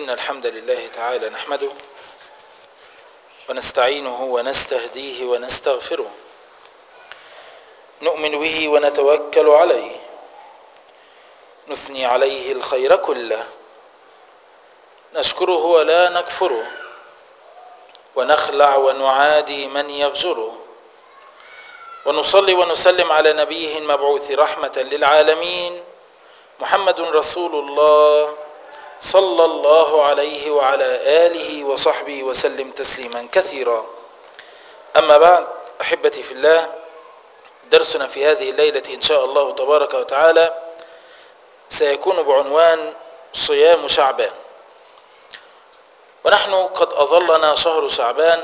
إن الحمد لله تعالى نحمده ونستعينه ونستهديه ونستغفره نؤمن به ونتوكل عليه نثني عليه الخير كله نشكره ولا نكفره ونخلع ونعادي من يفجره ونصلي ونسلم على نبيه المبعوث رحمة للعالمين محمد رسول الله صلى الله عليه وعلى آله وصحبه وسلم تسليما كثيرا أما بعد أحبتي في الله درسنا في هذه الليلة إن شاء الله تبارك وتعالى سيكون بعنوان صيام شعبان ونحن قد أظلنا شهر شعبان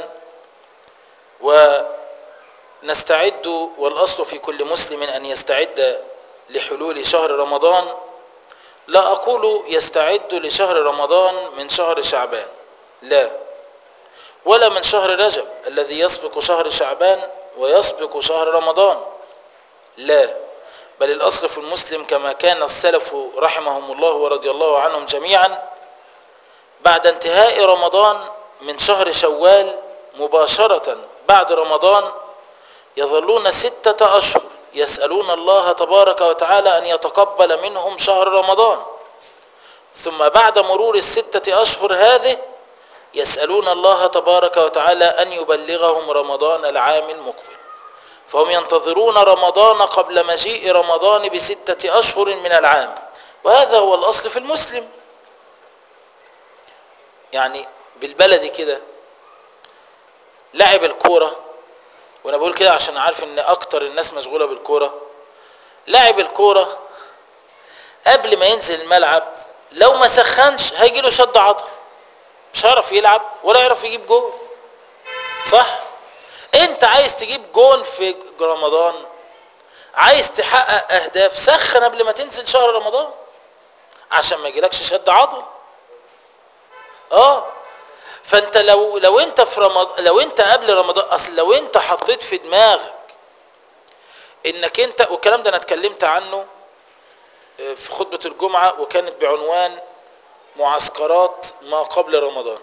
ونستعد والأصل في كل مسلم أن يستعد لحلول شهر رمضان لا أقول يستعد لشهر رمضان من شهر شعبان لا ولا من شهر رجب الذي يسبق شهر شعبان ويسبق شهر رمضان لا بل الأصل في المسلم كما كان السلف رحمهم الله ورضي الله عنهم جميعا بعد انتهاء رمضان من شهر شوال مباشرة بعد رمضان يظلون ستة أشهر يسألون الله تبارك وتعالى أن يتقبل منهم شهر رمضان ثم بعد مرور الستة أشهر هذه يسألون الله تبارك وتعالى أن يبلغهم رمضان العام المقبل فهم ينتظرون رمضان قبل مجيء رمضان بستة أشهر من العام وهذا هو الأصل في المسلم يعني بالبلدي كده لعب الكوره وانا بقول كده عشان عارف ان اكتر الناس مشغوله بالكوره لاعب الكوره قبل ما ينزل الملعب لو ما سخنش هيجي له شد عضل مش هيعرف يلعب ولا يعرف يجيب جول صح انت عايز تجيب جول في رمضان عايز تحقق اهداف سخن قبل ما تنزل شهر رمضان عشان ما يجيلكش شد عضل اه فانت لو لو انت في رمضان لو انت قبل رمضان اصل لو انت حطيت في دماغك انك انت والكلام ده انا اتكلمت عنه في خطبة الجمعة وكانت بعنوان معسكرات ما قبل رمضان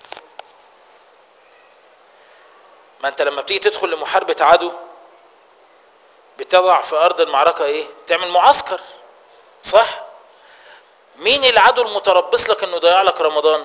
ما انت لما بتيجي تدخل لمحاربة عدو بتضع في ارض المعركة ايه تعمل معسكر صح مين العدو المتربص لك انه يضيع لك رمضان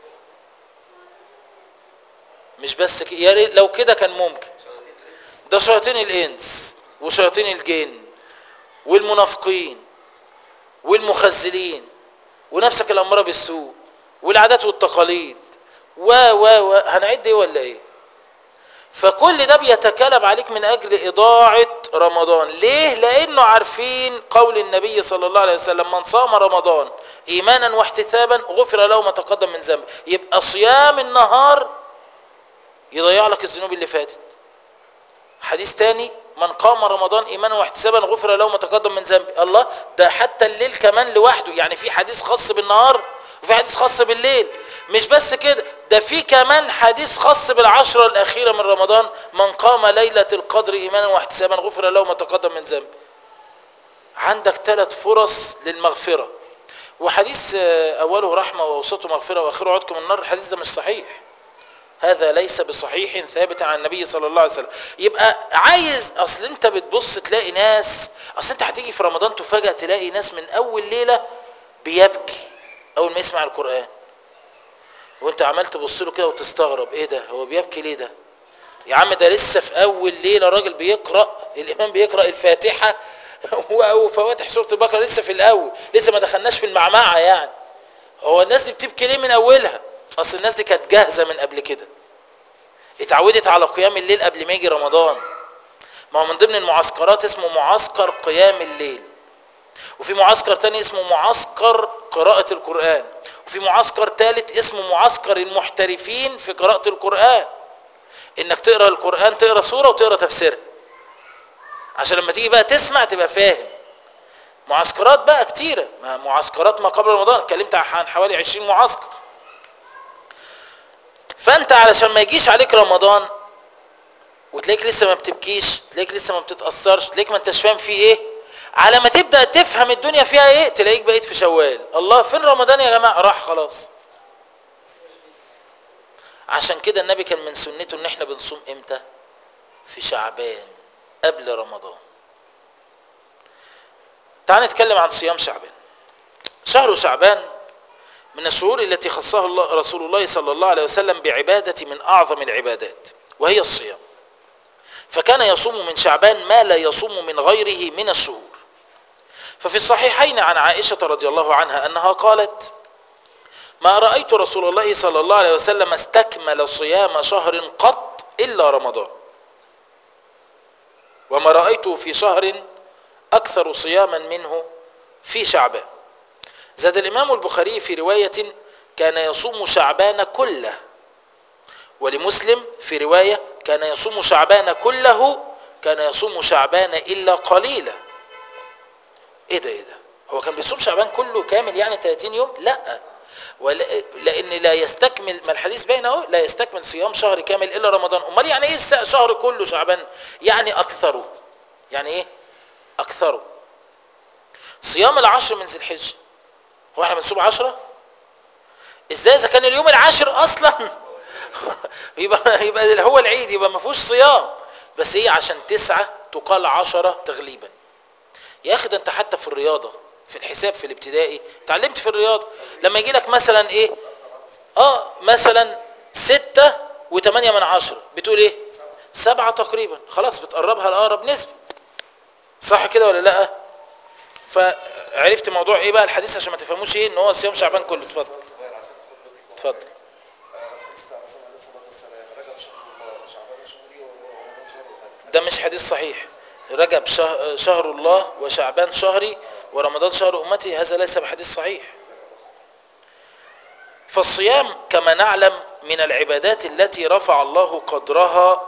مش بس ك... يا ريت لو كده كان ممكن ده شياطين الانس وشياطين الجن والمنافقين والمخزلين ونفسك الاماره بالسوء والعادات والتقاليد و و و هنعد ايه ولا ايه فكل ده بيتكلم عليك من اجل اضاعه رمضان ليه لانه عارفين قول النبي صلى الله عليه وسلم من صام رمضان ايمانا واحتسابا غفر له ما تقدم من ذنبه يبقى صيام النهار يضيع لك الذنوب اللي فاتت حديث تاني من قام رمضان ايمانا واحتسابا غفر له ما تقدم من ذنبه الله ده حتى الليل كمان لوحده يعني في حديث خاص بالنهار وفي حديث خاص بالليل مش بس كده ده في كمان حديث خاص بالعشرة الأخيرة من رمضان من قام ليلة القدر إيمانا واحتسابا غفر له ما تقدم من ذنبه عندك ثلاث فرص للمغفرة وحديث أوله رحمة وأوسطه مغفرة وآخره عدكم من النار الحديث ده مش صحيح هذا ليس بصحيح ثابت عن النبي صلى الله عليه وسلم يبقى عايز اصل انت بتبص تلاقي ناس اصل انت هتيجي في رمضان تفاجئ تلاقي ناس من اول ليله بيبكي اول ما يسمع القران وانت عمال تبص له كده وتستغرب ايه ده هو بيبكي ليه ده يا عم ده لسه في اول ليله راجل بيقرا الامام بيقرا الفاتحه وفواتح سوره البقره لسه في الاول لسه ما دخلناش في المعمعه يعني هو الناس دي بتبكي ليه من اولها اصل الناس دي كانت جاهزه من قبل كده اتعودت على قيام الليل قبل ما يجي رمضان ما هو من ضمن المعسكرات اسمه معسكر قيام الليل وفي معسكر تاني اسمه معسكر قراءة القرآن وفي معسكر ثالث اسمه معسكر المحترفين في قراءة القرآن انك تقرا القرآن تقرا سورة وتقرا تفسيرها عشان لما تيجي بقى تسمع تبقى فاهم معسكرات بقى كتيرة معسكرات ما قبل رمضان اتكلمت عن حوالي 20 معسكر فانت علشان ما يجيش عليك رمضان وتلاقيك لسه ما بتبكيش تلاقيك لسه ما بتتاثرش تلاقيك ما انتش فاهم فيه ايه على ما تبدا تفهم الدنيا فيها ايه تلاقيك بقيت في شوال الله فين رمضان يا جماعه راح خلاص عشان كده النبي كان من سنته ان احنا بنصوم امتى في شعبان قبل رمضان تعال نتكلم عن صيام شعبان شهر شعبان من الشهور التي خصها الله رسول الله صلى الله عليه وسلم بعبادة من أعظم العبادات وهي الصيام فكان يصوم من شعبان ما لا يصوم من غيره من الشهور ففي الصحيحين عن عائشة رضي الله عنها أنها قالت ما رأيت رسول الله صلى الله عليه وسلم استكمل صيام شهر قط إلا رمضان وما رأيته في شهر أكثر صياما منه في شعبان زاد الإمام البخاري في رواية كان يصوم شعبان كله ولمسلم في رواية كان يصوم شعبان كله كان يصوم شعبان إلا قليلا إيه ده إيه ده هو كان بيصوم شعبان كله كامل يعني 30 يوم لا ولا لان لا يستكمل ما الحديث باين اهو لا يستكمل صيام شهر كامل الا رمضان امال يعني ايه الشهر كله شعبان يعني اكثره يعني ايه اكثره صيام العشر من ذي الحجه هو احنا بنصوم عشرة ازاي اذا كان اليوم العاشر اصلا يبقى يبقى هو العيد يبقى ما فيهوش صيام بس ايه عشان تسعة تقال عشرة تغليبا يا اخي ده انت حتى في الرياضة في الحساب في الابتدائي اتعلمت في الرياضة لما يجي لك مثلا ايه اه مثلا ستة وثمانية من عشرة بتقول ايه سبعة تقريبا خلاص بتقربها لأقرب نسبة صح كده ولا لا فعرفت موضوع ايه بقى الحديث عشان ما تفهموش ايه ان هو صيام شعبان كله اتفضل صغير عشان خطبتي اتفضل الرسول مثلا عليه الصلاه والسلام رجب شهر الله شعبان شهري ورمضان شهر امتي ده مش حديث صحيح رجب شهر, شهر الله وشعبان شهري ورمضان شهر أمتي هذا ليس بحديث صحيح فالصيام كما نعلم من العبادات التي رفع الله قدرها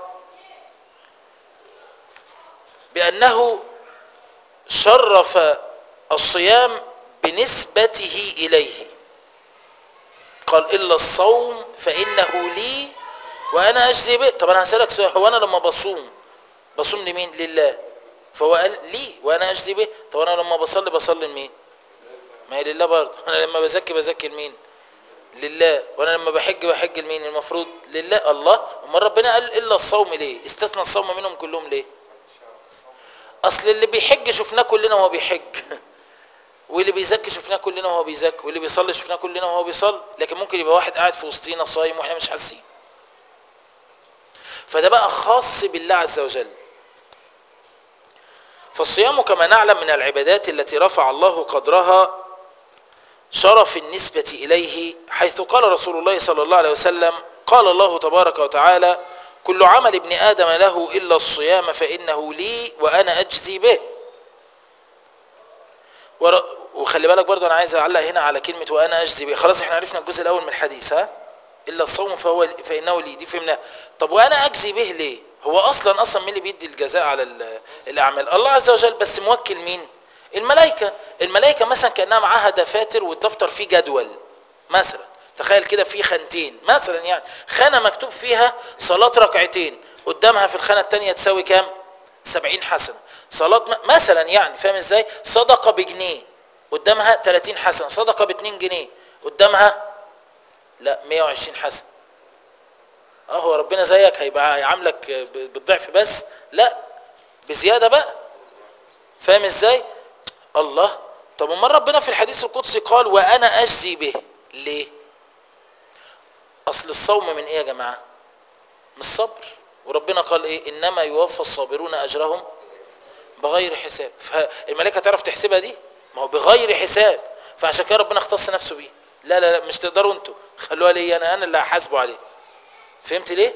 بأنه شرف الصيام بنسبته إليه قال إلا الصوم فإنه لي وأنا أجزي به طب أنا هسألك سؤال هو أنا لما بصوم بصوم لمين لله فهو قال لي وأنا أجزي به طب أنا لما بصلي بصلي لمين ما هي لله برضه أنا لما بزكي بزكي لمين لله وانا لما بحج بحج لمين المفروض لله الله امال ربنا قال الا الصوم ليه استثنى الصوم منهم كلهم ليه اصل اللي بيحج شفناه كلنا وهو بيحج واللي بيزكي شفناه كلنا وهو بيزكي واللي بيصلي شفناه كلنا وهو بيصلي لكن ممكن يبقى واحد قاعد في وسطينا صايم واحنا مش حاسين فده بقى خاص بالله عز وجل فالصيام كما نعلم من العبادات التي رفع الله قدرها شرف النسبة إليه حيث قال رسول الله صلى الله عليه وسلم قال الله تبارك وتعالى كل عمل ابن آدم له إلا الصيام فإنه لي وأنا أجزي به ور... وخلي بالك برضه أنا عايز أعلق هنا على كلمة وأنا أجزي به خلاص احنا عرفنا الجزء الأول من الحديث ها إلا الصوم فهو فإنه لي دي فهمناها طب وأنا أجزي به ليه هو أصلا أصلا مين اللي بيدي الجزاء على الأعمال الله عز وجل بس موكل مين الملائكة الملائكة مثلا كأنها معاها دفاتر والدفتر فيه جدول مثلا تخيل كده في خانتين مثلا يعني خانة مكتوب فيها صلاة ركعتين قدامها في الخانة التانية تساوي كام سبعين حسنة صلاة م... مثلا يعني فاهم ازاي صدقة بجنيه قدامها 30 حسنة صدقة باتنين جنيه قدامها لا 120 حسنة اه هو ربنا زيك هيبقى يعاملك بالضعف بس لا بزيادة بقى فاهم ازاي الله طب امال ربنا في الحديث القدسي قال وانا اجزي به ليه اصل الصوم من ايه يا جماعه من الصبر وربنا قال ايه انما يوفى الصابرون اجرهم بغير حساب فالملائكه تعرف تحسبها دي ما هو بغير حساب فعشان كده ربنا اختص نفسه بيه لا لا لا مش تقدروا انتوا خلوها لي انا انا اللي هحاسبه عليه فهمت ليه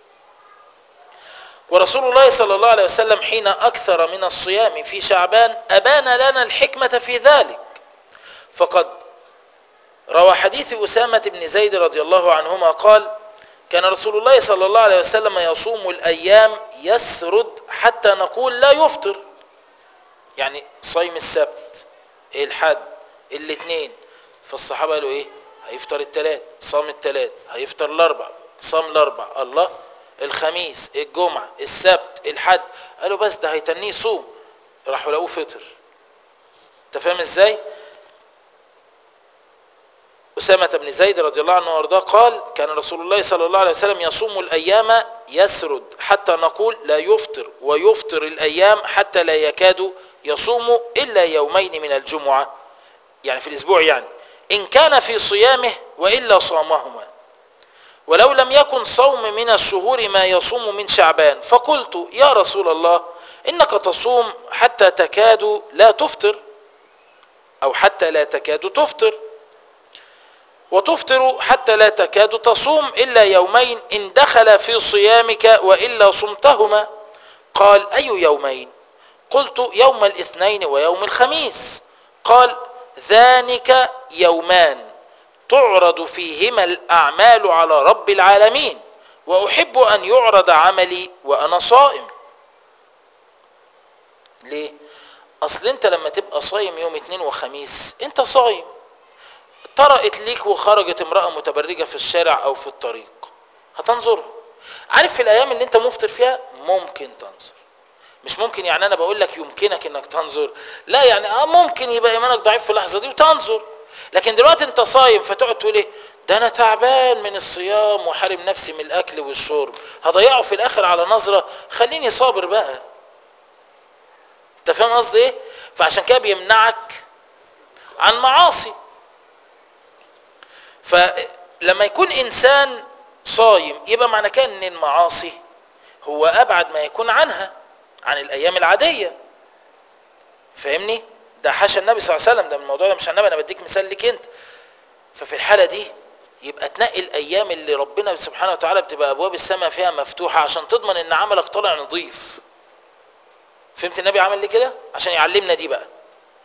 ورسول الله صلى الله عليه وسلم حين أكثر من الصيام في شعبان أبان لنا الحكمة في ذلك فقد روى حديث أسامة بن زيد رضي الله عنهما قال كان رسول الله صلى الله عليه وسلم يصوم الأيام يسرد حتى نقول لا يفطر يعني صيم السبت الحد الاثنين فالصحابة قالوا ايه هيفطر الثلاث صام الثلاث هيفطر الاربع صام الاربع الله الخميس الجمعة السبت الحد قالوا بس ده هيتنيه صوم راحوا لقوه فطر انت فاهم ازاي أسامة بن زيد رضي الله عنه وارضاه قال كان رسول الله صلى الله عليه وسلم يصوم الأيام يسرد حتى نقول لا يفطر ويفطر الأيام حتى لا يكاد يصوم إلا يومين من الجمعة يعني في الأسبوع يعني إن كان في صيامه وإلا صامهما ولو لم يكن صوم من الشهور ما يصوم من شعبان فقلت يا رسول الله إنك تصوم حتى تكاد لا تفطر أو حتى لا تكاد تفطر وتفطر حتى لا تكاد تصوم إلا يومين إن دخل في صيامك وإلا صمتهما قال أي يومين قلت يوم الاثنين ويوم الخميس قال ذلك يومان تعرض فيهما الأعمال على رب العالمين وأحب أن يعرض عملي وأنا صائم ليه؟ أصل أنت لما تبقى صايم يوم اثنين وخميس أنت صايم طرقت ليك وخرجت امرأة متبرجة في الشارع أو في الطريق هتنظر عارف في الأيام اللي أنت مفطر فيها ممكن تنظر مش ممكن يعني أنا بقول لك يمكنك إنك تنظر لا يعني آه ممكن يبقى إيمانك ضعيف في اللحظة دي وتنظر لكن دلوقتي أنت صايم فتقعد تقول إيه ده أنا تعبان من الصيام وحارم نفسي من الأكل والشرب هضيعه في الآخر على نظرة خليني صابر بقى أنت فاهم قصدي إيه؟ فعشان كده بيمنعك عن معاصي فلما يكون انسان صايم يبقى معنى كده ان المعاصي هو ابعد ما يكون عنها عن الايام العاديه فاهمني ده حاشا النبي صلى الله عليه وسلم ده من الموضوع ده مش النبي انا بديك مثال ليك انت ففي الحاله دي يبقى تنقي الايام اللي ربنا سبحانه وتعالى بتبقى ابواب السماء فيها مفتوحه عشان تضمن ان عملك طالع نظيف فهمت النبي عمل ليه كده عشان يعلمنا دي بقى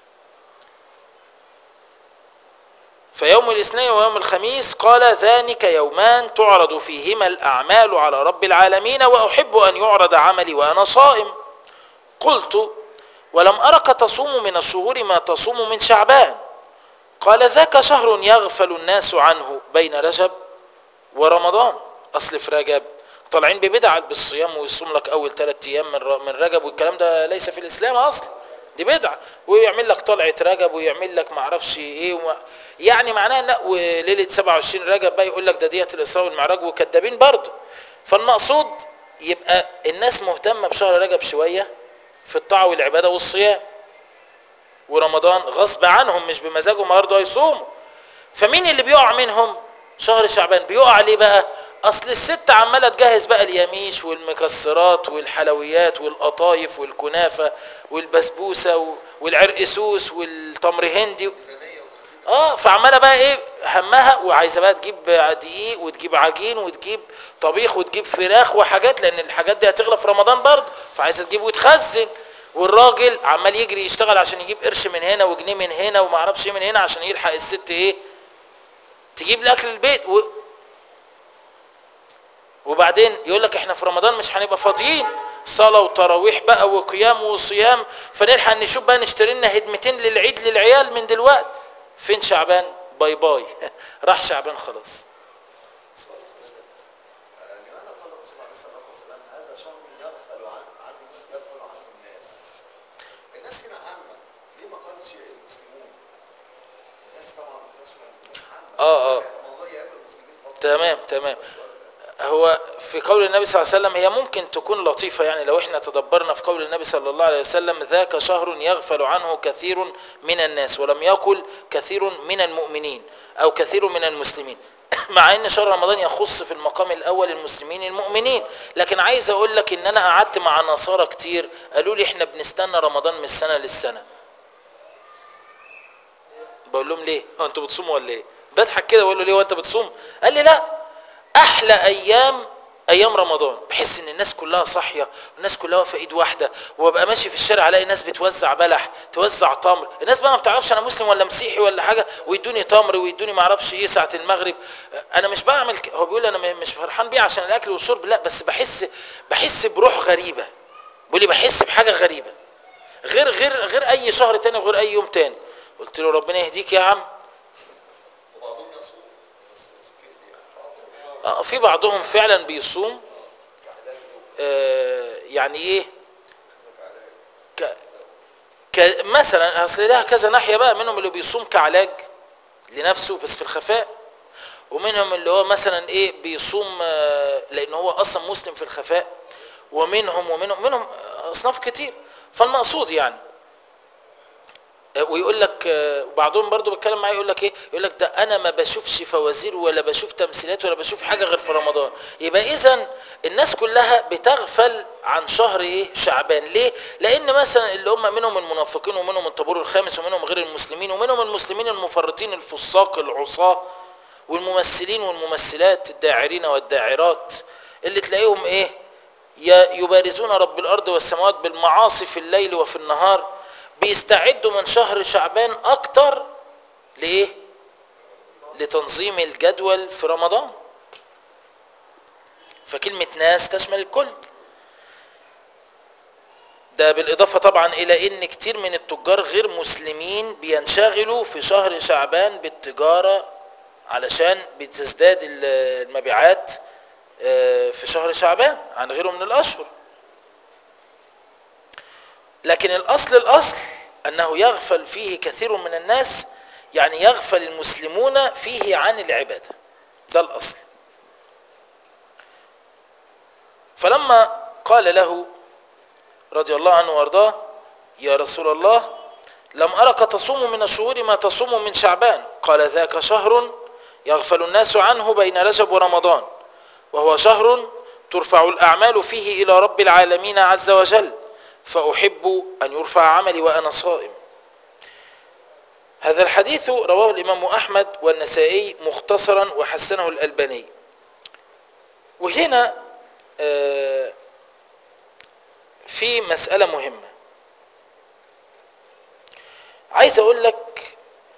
فيوم الاثنين ويوم الخميس قال ذلك يومان تعرض فيهما الأعمال على رب العالمين وأحب أن يعرض عملي وأنا صائم قلت ولم أرك تصوم من الشهور ما تصوم من شعبان قال ذاك شهر يغفل الناس عنه بين رجب ورمضان أصل في رجب طالعين ببدعة بالصيام ويصوم لك أول ثلاثة أيام من من رجب والكلام ده ليس في الإسلام أصلا دي بدعة ويعمل لك طلعة رجب ويعمل لك معرفش ايه وما يعني معناها لا وليلة 27 رجب بقى يقول لك ده ديت الإسراء والمعراج وكذابين برضه فالمقصود يبقى الناس مهتمة بشهر رجب شوية في الطاعة والعبادة والصيام ورمضان غصب عنهم مش بمزاجهم برضه هيصوموا فمين اللي بيقع منهم شهر شعبان بيقع ليه بقى اصل الست عماله تجهز بقى اليميش والمكسرات والحلويات والقطايف والكنافه والبسبوسه والعرقسوس والتمر هندي اه فعماله بقى ايه همها وعايزه بقى تجيب دقيق وتجيب عجين وتجيب طبيخ وتجيب فراخ وحاجات لان الحاجات دي هتغلى في رمضان برضه فعايزه تجيب وتخزن والراجل عمال يجري يشتغل عشان يجيب قرش من هنا وجنيه من هنا وما اعرفش ايه من هنا عشان يلحق الست ايه تجيب لاكل البيت و... وبعدين يقول لك احنا في رمضان مش هنبقى فاضيين صلاة وتراويح بقى وقيام وصيام فنلحق نشوف بقى نشتري لنا هدمتين للعيد للعيال من دلوقتي فين شعبان باي باي راح شعبان خلاص سؤال حضرتك آه، لماذا قال الرسول عليه الصلاه والسلام هذا شهر يغفل عن- عنه يغفل عنه الناس الناس هنا عامه ليه ما قالش المسلمون الناس طبعا ما قالش الناس عامه آه، آه. الموضوع يهم المسلمين فقط تمام تمام بس السؤال ده. هو في قول النبي صلى الله عليه وسلم هي ممكن تكون لطيفة يعني لو احنا تدبرنا في قول النبي صلى الله عليه وسلم ذاك شهر يغفل عنه كثير من الناس ولم يقل كثير من المؤمنين او كثير من المسلمين مع ان شهر رمضان يخص في المقام الاول المسلمين المؤمنين لكن عايز اقول لك ان انا قعدت مع نصارى كتير قالوا لي احنا بنستنى رمضان من السنة للسنة بقول لهم ليه هو انتوا بتصوموا ولا ايه بضحك كده بقول له ليه وانت بتصوم قال لي لا احلى ايام ايام رمضان بحس ان الناس كلها صاحيه والناس كلها واقفه ايد واحده وابقى ماشي في الشارع الاقي ناس بتوزع بلح توزع تمر الناس بقى ما بتعرفش انا مسلم ولا مسيحي ولا حاجه ويدوني تمر ويدوني ما اعرفش ايه ساعه المغرب انا مش بعمل ك... هو بيقول انا م- مش فرحان بيه عشان الاكل والشرب لا بس بحس بحس بروح غريبه بيقول لي بحس بحاجه غريبه غير غير غير اي شهر تاني وغير اي يوم تاني قلت له ربنا يهديك يا عم وبعضهم يصوم بس كده يعني بعضهم آه، في بعضهم فعلا بيصوم آه، يعني ايه ك... ك... مثلا اصل لها كذا ناحيه بقى منهم اللي بيصوم كعلاج لنفسه بس في الخفاء ومنهم اللي هو مثلا ايه بيصوم آه، لان هو اصلا مسلم في الخفاء ومنهم ومنهم منهم اصناف كتير فالمقصود يعني آه، ويقول لك آه، وبعضهم برضو بيتكلم معايا يقول لك ايه يقول لك ده انا ما بشوفش فوازير ولا بشوف تمثيلات ولا بشوف حاجه غير في رمضان يبقى اذا الناس كلها بتغفل عن شهر ايه شعبان ليه لان مثلا اللي هم منهم المنافقين ومنهم الطابور الخامس ومنهم غير المسلمين ومنهم المسلمين المفرطين الفساق العصاه والممثلين والممثلات الداعرين والداعرات اللي تلاقيهم ايه ي- يبارزون رب الارض والسماوات بالمعاصي في الليل وفي النهار بيستعدوا من شهر شعبان اكتر لايه لتنظيم الجدول في رمضان فكلمة ناس تشمل الكل ده بالإضافة طبعا إلى إن كتير من التجار غير مسلمين بينشغلوا في شهر شعبان بالتجارة علشان بتزداد ال- المبيعات آه، في شهر شعبان عن غيره من الأشهر لكن الأصل الأصل أنه يغفل فيه كثير من الناس يعني يغفل المسلمون فيه عن العبادة ده الأصل فلما قال له رضي الله عنه وارضاه يا رسول الله لم أرك تصوم من الشهور ما تصوم من شعبان قال ذاك شهر يغفل الناس عنه بين رجب ورمضان وهو شهر ترفع الأعمال فيه إلى رب العالمين عز وجل فأحب أن يرفع عملي وأنا صائم هذا الحديث رواه الإمام أحمد والنسائي مختصرا وحسنه الألباني وهنا آه، في مسألة مهمة عايز أقول لك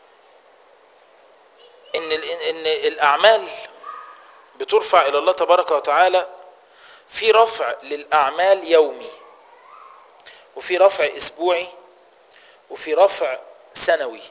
إن ال- إن الأعمال بترفع إلى الله تبارك وتعالى في رفع للأعمال يومي وفي رفع أسبوعي وفي رفع سنوي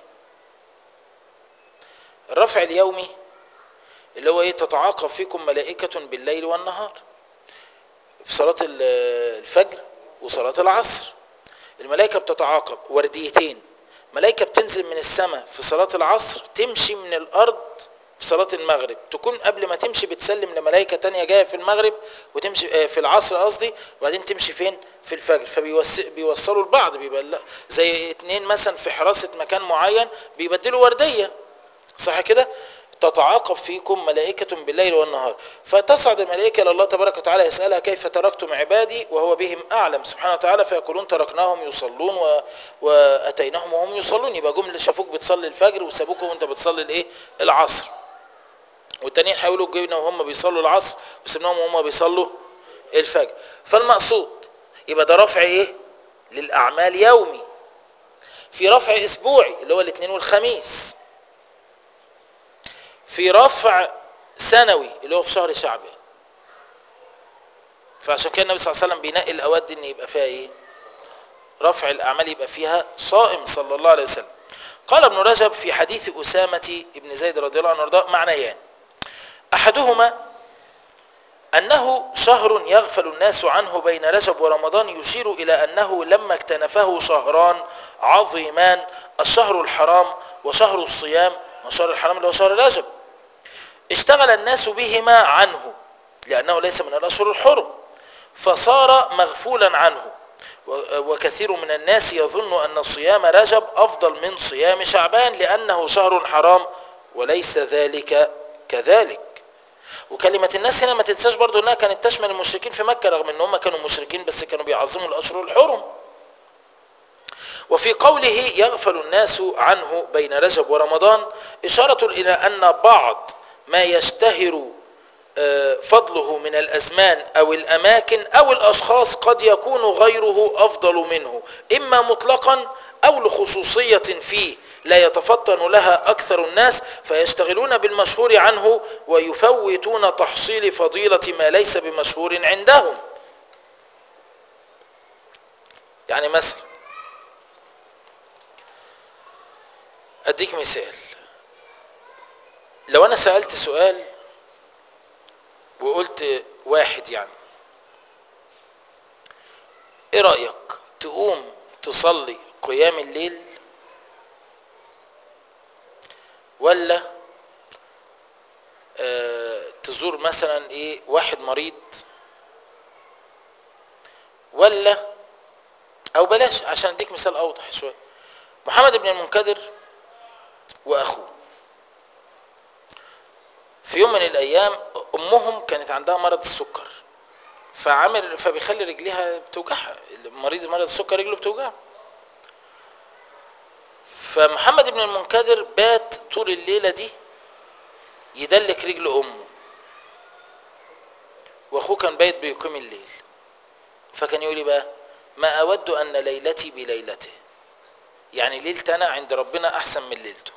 الرفع اليومي اللي هو ايه تتعاقب فيكم ملائكة بالليل والنهار في صلاة ال- الفجر وصلاة العصر الملائكة بتتعاقب ورديتين ملائكة بتنزل من السماء في صلاة العصر تمشي من الأرض في صلاة المغرب تكون قبل ما تمشي بتسلم لملائكة تانية جاية في المغرب وتمشي آه، في العصر قصدي وبعدين تمشي فين في الفجر فبيوصلوا لبعض بيبقى لا- زي اتنين مثلا في حراسة مكان معين بيبدلوا وردية صح كده تتعاقب فيكم ملائكة بالليل والنهار فتصعد الملائكة إلى الله تبارك وتعالى يسألها كيف تركتم عبادي وهو بهم أعلم سبحانه وتعالى فيقولون تركناهم يصلون و... وأتيناهم وهم يصلون يبقى جملة شافوك بتصلي الفجر وسابوك وانت بتصلي الايه العصر والتانيين هيقولوا جبنا وهم بيصلوا العصر وسبناهم وهم بيصلوا الفجر فالمقصود يبقى ده رفع ايه للأعمال يومي في رفع أسبوعي اللي هو الاثنين والخميس في رفع سنوي اللي هو في شهر شعبان فعشان كده النبي صلى الله عليه وسلم بينقي الاوقات دي ان يبقى فيها ايه رفع الاعمال يبقى فيها صائم صلى الله عليه وسلم قال ابن رجب في حديث اسامه ابن زيد رضي الله عنه وارضاه معنيان احدهما انه شهر يغفل الناس عنه بين رجب ورمضان يشير الى انه لما اكتنفه شهران عظيمان الشهر الحرام وشهر الصيام وشهر الحرام اللي هو شهر رجب اشتغل الناس بهما عنه لأنه ليس من الأشهر الحرم فصار مغفولا عنه و- وكثير من الناس يظن أن صيام رجب أفضل من صيام شعبان لأنه شهر حرام وليس ذلك كذلك وكلمة الناس هنا ما تنساش برضو انها كانت تشمل المشركين في مكة رغم ان هم كانوا مشركين بس كانوا بيعظموا الاشهر الحرم وفي قوله يغفل الناس عنه بين رجب ورمضان إشارة إلى أن بعض ما يشتهر آه، فضله من الأزمان أو الأماكن أو الأشخاص قد يكون غيره أفضل منه إما مطلقا أو لخصوصية فيه لا يتفطن لها أكثر الناس فيشتغلون بالمشهور عنه ويفوتون تحصيل فضيلة ما ليس بمشهور عندهم يعني مثلا اديك مثال لو انا سألت سؤال وقلت واحد يعني ايه رأيك تقوم تصلي قيام الليل ولا آه تزور مثلا ايه واحد مريض ولا او بلاش عشان اديك مثال اوضح شويه محمد بن المنكدر واخوه في يوم من الايام امهم كانت عندها مرض السكر فعمل فبيخلي رجليها بتوجعها المريض مرض السكر رجله بتوجعه فمحمد بن المنكدر بات طول الليله دي يدلك رجل امه واخوه كان بايت بيقيم الليل فكان يقول لي بقى ما اود ان ليلتي بليلته يعني ليلتي انا عند ربنا احسن من ليلته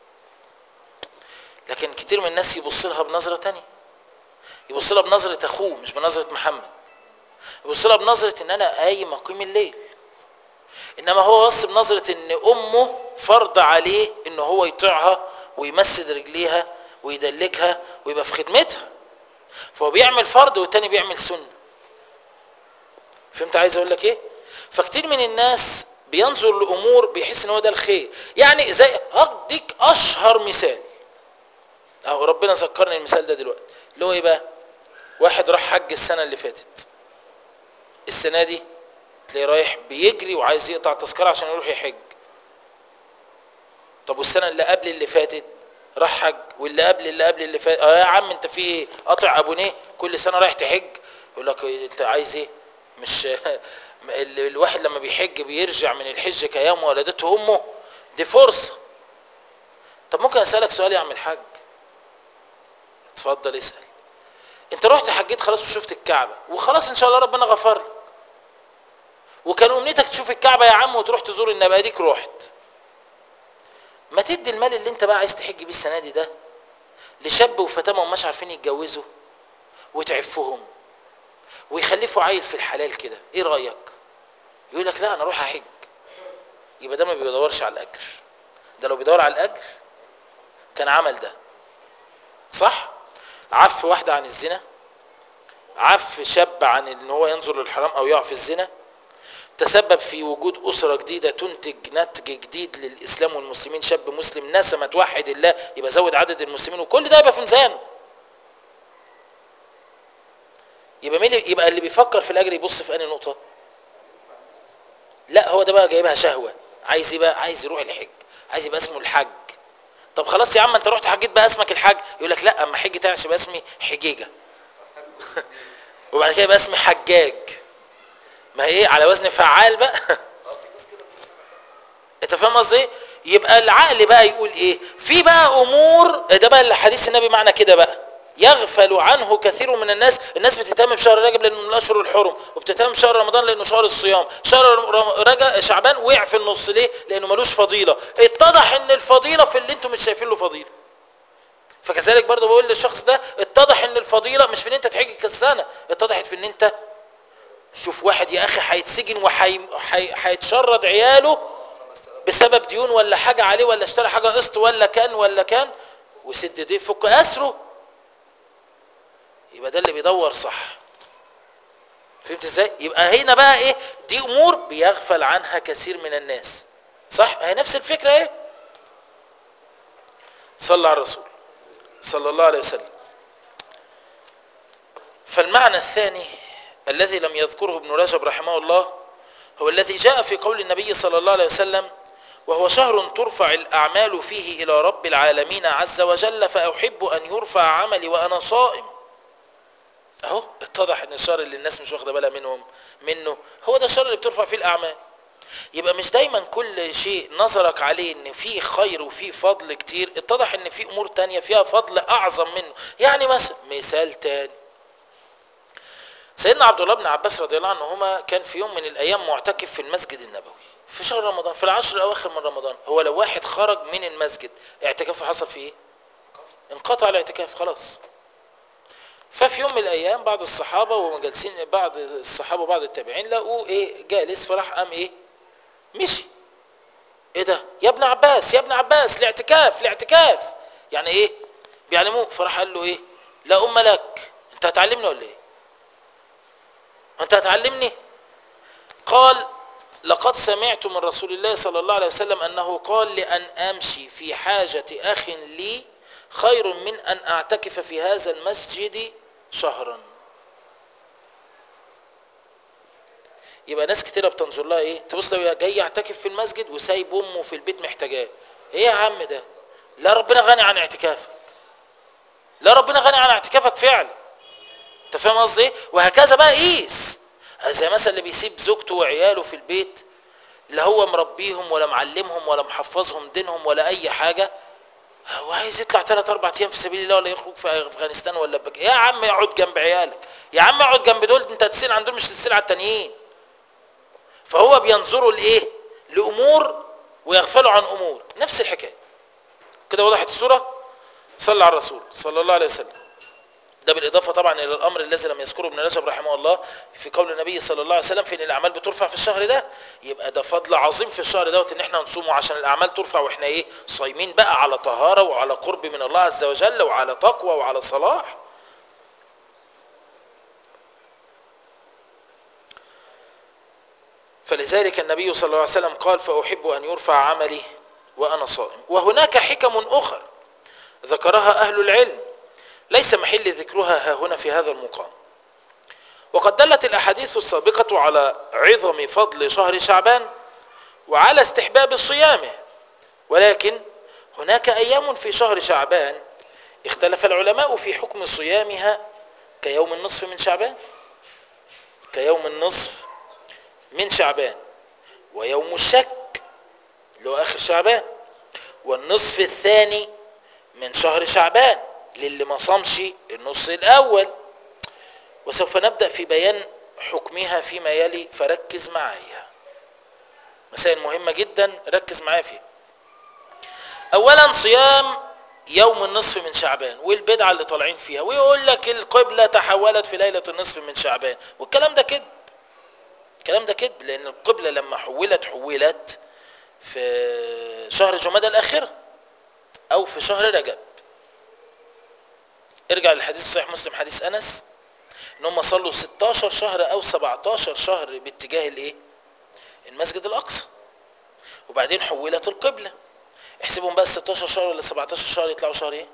لكن كتير من الناس يبص لها بنظره تانية يبص لها بنظره اخوه مش بنظره محمد يبص لها بنظره ان انا قايم اقيم الليل انما هو بص بنظره ان امه فرض عليه ان هو يطيعها ويمسد رجليها ويدلكها ويبقى في خدمتها فهو بيعمل فرض والتاني بيعمل سنه فهمت عايز اقول لك ايه فكتير من الناس بينظر لامور بيحس ان هو ده الخير يعني زي هديك اشهر مثال اهو ربنا ذكرني المثال ده دلوقتي اللي هو ايه بقى واحد راح حج السنه اللي فاتت السنه دي تلاقيه رايح بيجري وعايز يقطع تذكره عشان يروح يحج طب والسنه اللي قبل اللي فاتت راح حج واللي قبل اللي قبل اللي فات اه يا عم انت في ايه قاطع ابونيه كل سنه رايح تحج يقول لك انت عايز ايه مش ال- الواحد لما بيحج بيرجع من الحج كيوم ولدته امه دي فرصه طب ممكن اسالك سؤال يا عم الحاج اتفضل اسال انت رحت حجيت خلاص وشفت الكعبه وخلاص ان شاء الله ربنا غفر لك وكان امنيتك تشوف الكعبه يا عم وتروح تزور النبي اديك رحت ما تدي المال اللي انت بقى عايز تحج بيه السنه دي ده لشاب وفتاه ما هماش عارفين يتجوزوا وتعفهم ويخلفوا عيل في الحلال كده ايه رايك يقول لك لا انا اروح احج يبقى ده ما بيدورش على الاجر ده لو بيدور على الاجر كان عمل ده صح عف واحده عن الزنا عف شاب عن ان هو ينظر للحرام او يقع في الزنا تسبب في وجود أسرة جديدة تنتج نتج جديد للإسلام والمسلمين شاب مسلم نسمة توحد الله يبقى زود عدد المسلمين وكل ده يبقى في ميزانه يبقى مين اللي- يبقى اللي بيفكر في الأجر يبص في أنهي نقطة لا هو ده بقى جايبها شهوة عايز ايه بقى عايز يروح الحج عايز يبقى اسمه الحج طب خلاص يا عم انت رحت حجيت بقى اسمك الحج يقول لك لا اما حج تعش يبقى اسمي حجيجة وبعد كده يبقى اسمي حجاج ما هي ايه على وزن فعال بقى اه في ناس كده بتسمع انت فاهم قصدي ايه؟ يبقى العقل بقى يقول ايه في بقى امور ده بقى اللي حديث النبي معنى كده بقى يغفل عنه كثير من الناس الناس بتهتم بشهر رجب لانه من الاشهر الحرم وبتهتم بشهر رمضان لانه شهر الصيام شهر رجب شعبان وقع في النص ليه لانه ملوش فضيله اتضح ان الفضيله في اللي انتم مش شايفين له فضيله فكذلك برضه بقول للشخص ده اتضح ان الفضيله مش في ان انت تحج كالسنه اتضحت في ان انت شوف واحد يا اخي هيتسجن وهيتشرد عياله بسبب ديون ولا حاجة عليه ولا اشترى حاجة قسط ولا كان ولا كان وسد دي فك أسره يبقى ده اللي بيدور صح فهمت ازاي يبقى هنا بقى ايه دي امور بيغفل عنها كثير من الناس صح هي نفس الفكرة ايه صلى على الرسول صلى الله عليه وسلم فالمعنى الثاني الذي لم يذكره ابن رجب رحمه الله هو الذي جاء في قول النبي صلى الله عليه وسلم وهو شهر ترفع الأعمال فيه إلى رب العالمين عز وجل فأحب أن يرفع عملي وأنا صائم أهو اتضح أن الشهر اللي الناس مش واخدة بالها منهم منه هو ده الشهر اللي بترفع فيه الأعمال يبقى مش دايما كل شيء نظرك عليه ان فيه خير وفيه فضل كتير اتضح ان في امور تانية فيها فضل اعظم منه يعني مثلا مثال تاني سيدنا عبد الله بن عباس رضي الله عنهما كان في يوم من الايام معتكف في المسجد النبوي في شهر رمضان في العشر الاواخر من رمضان هو لو واحد خرج من المسجد اعتكافه حصل فيه ايه انقطع الاعتكاف خلاص ففي يوم من الايام بعض الصحابه وهم جالسين بعض الصحابه وبعض التابعين لقوه ايه جالس فراح قام ايه مشي ايه ده يا ابن عباس يا ابن عباس الاعتكاف الاعتكاف يعني ايه بيعلموه فراح قال له ايه لا ام لك انت هتعلمني ولا ايه انت هتعلمني قال لقد سمعت من رسول الله صلى الله عليه وسلم أنه قال لأن أمشي في حاجة أخ لي خير من أن أعتكف في هذا المسجد شهرا يبقى ناس كتيرة بتنظر لها ايه تبص لو جاي يعتكف في المسجد وسايب امه في البيت محتاجاه ايه يا عم ده لا ربنا غني عن اعتكافك لا ربنا غني عن اعتكافك فعلا انت فاهم قصدي ايه وهكذا بقى قيس زي مثلا اللي بيسيب زوجته وعياله في البيت لا هو مربيهم ولا معلمهم ولا محفظهم دينهم ولا اي حاجه هو عايز يطلع ثلاث اربع ايام في سبيل الله ولا يخرج في افغانستان ولا بك يا عم اقعد جنب عيالك يا عم اقعد جنب دول انت تسيل عن دول مش تسيل على التانيين فهو بينظروا لايه لامور ويغفلوا عن امور نفس الحكايه كده وضحت الصوره صلى على الرسول صلى الله عليه وسلم ده بالإضافة طبعا إلى الأمر الذي لم يذكره ابن رجب رحمه الله في قول النبي صلى الله عليه وسلم في إن الأعمال بترفع في الشهر ده يبقى ده فضل عظيم في الشهر دوت إن إحنا نصومه عشان الأعمال ترفع وإحنا إيه صايمين بقى على طهارة وعلى قرب من الله عز وجل وعلى تقوى وعلى صلاح فلذلك النبي صلى الله عليه وسلم قال فأحب أن يرفع عملي وأنا صائم وهناك حكم أخر ذكرها أهل العلم ليس محل ذكرها ها هنا في هذا المقام وقد دلت الأحاديث السابقة على عظم فضل شهر شعبان وعلى استحباب صيامه ولكن هناك أيام في شهر شعبان اختلف العلماء في حكم صيامها كيوم النصف من شعبان كيوم النصف من شعبان ويوم الشك اللي هو آخر شعبان والنصف الثاني من شهر شعبان للي ما صامش النص الأول وسوف نبدأ في بيان حكمها فيما يلي فركز معايا مسائل مهمة جدا ركز معايا فيها أولا صيام يوم النصف من شعبان والبدعة اللي طالعين فيها ويقول لك القبلة تحولت في ليلة النصف من شعبان والكلام ده كذب الكلام ده كذب لأن القبلة لما حولت حولت في شهر جمادى الآخرة أو في شهر رجب ارجع للحديث صحيح مسلم حديث انس ان هم صلوا 16 شهر او 17 شهر باتجاه الايه المسجد الاقصى وبعدين حولت القبله احسبهم بقى 16 شهر ولا 17 شهر يطلعوا شهر ايه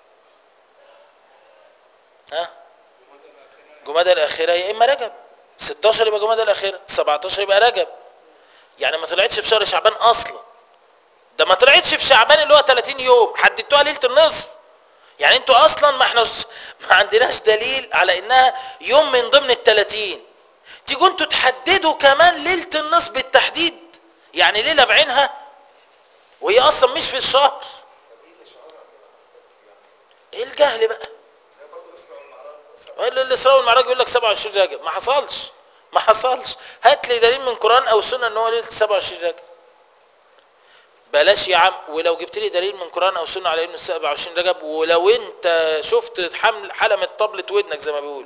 ها جمادى الاخره يا اما رجب 16 يبقى جمادى الاخره 17 يبقى رجب يعني ما طلعتش في شهر شعبان اصلا ده ما طلعتش في شعبان اللي هو 30 يوم حددتوها ليله النصف يعني انتوا اصلا ما احنا ما عندناش دليل على انها يوم من ضمن التلاتين تيجوا انتوا تحددوا كمان ليلة النص بالتحديد يعني ليلة بعينها وهي اصلا مش في الشهر طب ايه اللي شعرها كده حضرتك يعني ايه الجهل بقى هي برضه الاسراء والمعراج سبع ولا الاسراء والمعراج يقول لك 27 رجب ما حصلش ما حصلش هات لي دليل من قران او سنه ان هو ليله 27 رجب بلاش يا عم ولو جبت لي دليل من قران او سنه على انه 27 رجب ولو انت شفت حمل حلمه طبلة ودنك زي ما بيقولوا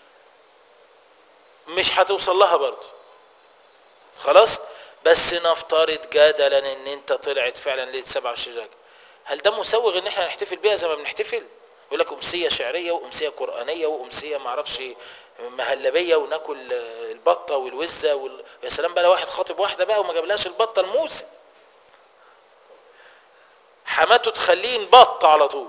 مش هتوصل لها برضه خلاص بس نفترض جدلا ان انت طلعت فعلا ليله 27 رجب هل ده مسوغ ان احنا نحتفل بيها زي ما بنحتفل يقول لك امسيه شعريه وامسيه قرانيه وامسيه ما اعرفش مهلبيه وناكل البطه والوزه وال... يا سلام بقى لو واحد خاطب واحده بقى وما جابلهاش البطه الموسم حماته تخليه ينبط على طول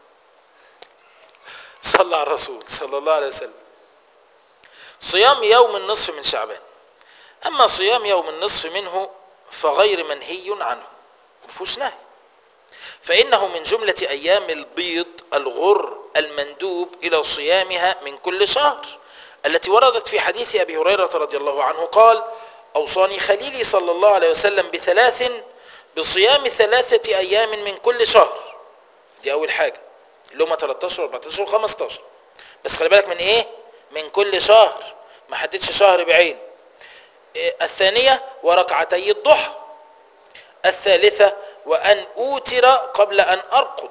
صلى على الرسول صلى الله عليه وسلم صيام يوم النصف من شعبان اما صيام يوم النصف منه فغير منهي عنه مفهوش نهي فانه من جمله ايام البيض الغر المندوب الى صيامها من كل شهر التي وردت في حديث ابي هريره رضي الله عنه قال اوصاني خليلي صلى الله عليه وسلم بثلاث بصيام ثلاثة أيام من كل شهر دي أول حاجة اللي هم 13 و14 و15 بس خلي بالك من إيه؟ من كل شهر ما حددش شهر بعين إيه الثانية وركعتي الضحى الثالثة وأن أوتر قبل أن أرقد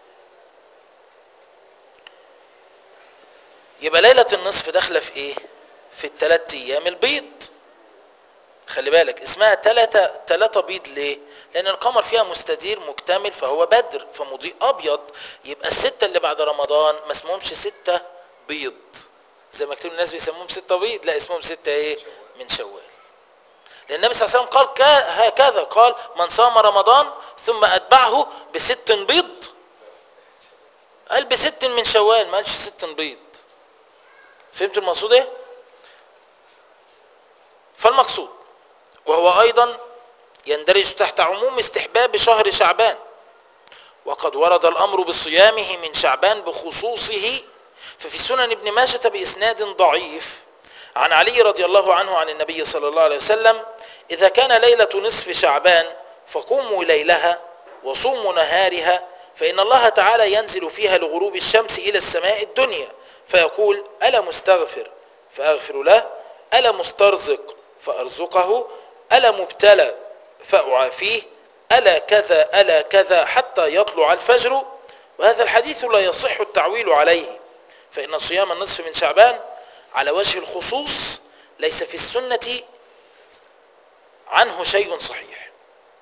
يبقى ليلة النصف داخلة في إيه؟ في الثلاث أيام البيض خلي بالك اسمها تلاتة تلاتة بيض ليه لان القمر فيها مستدير مكتمل فهو بدر فمضيء ابيض يبقى الستة اللي بعد رمضان ما اسمهمش ستة بيض زي ما كتير من الناس بيسموهم ستة بيض لا اسمهم ستة ايه من شوال لان النبي صلى الله عليه وسلم قال كا- هكذا قال من صام رمضان ثم اتبعه بست بيض قال بست من شوال ما قالش ست بيض فهمت المقصود ايه فالمقصود وهو ايضا يندرج تحت عموم استحباب شهر شعبان وقد ورد الامر بصيامه من شعبان بخصوصه ففي سنن ابن ماجه باسناد ضعيف عن علي رضي الله عنه عن النبي صلى الله عليه وسلم اذا كان ليله نصف شعبان فقوموا ليلها وصوموا نهارها فان الله تعالى ينزل فيها لغروب الشمس الى السماء الدنيا فيقول الا مستغفر فاغفر له الا مسترزق فارزقه الا مبتلى فاعافيه الا كذا الا كذا حتى يطلع الفجر وهذا الحديث لا يصح التعويل عليه فان صيام النصف من شعبان على وجه الخصوص ليس في السنه عنه شيء صحيح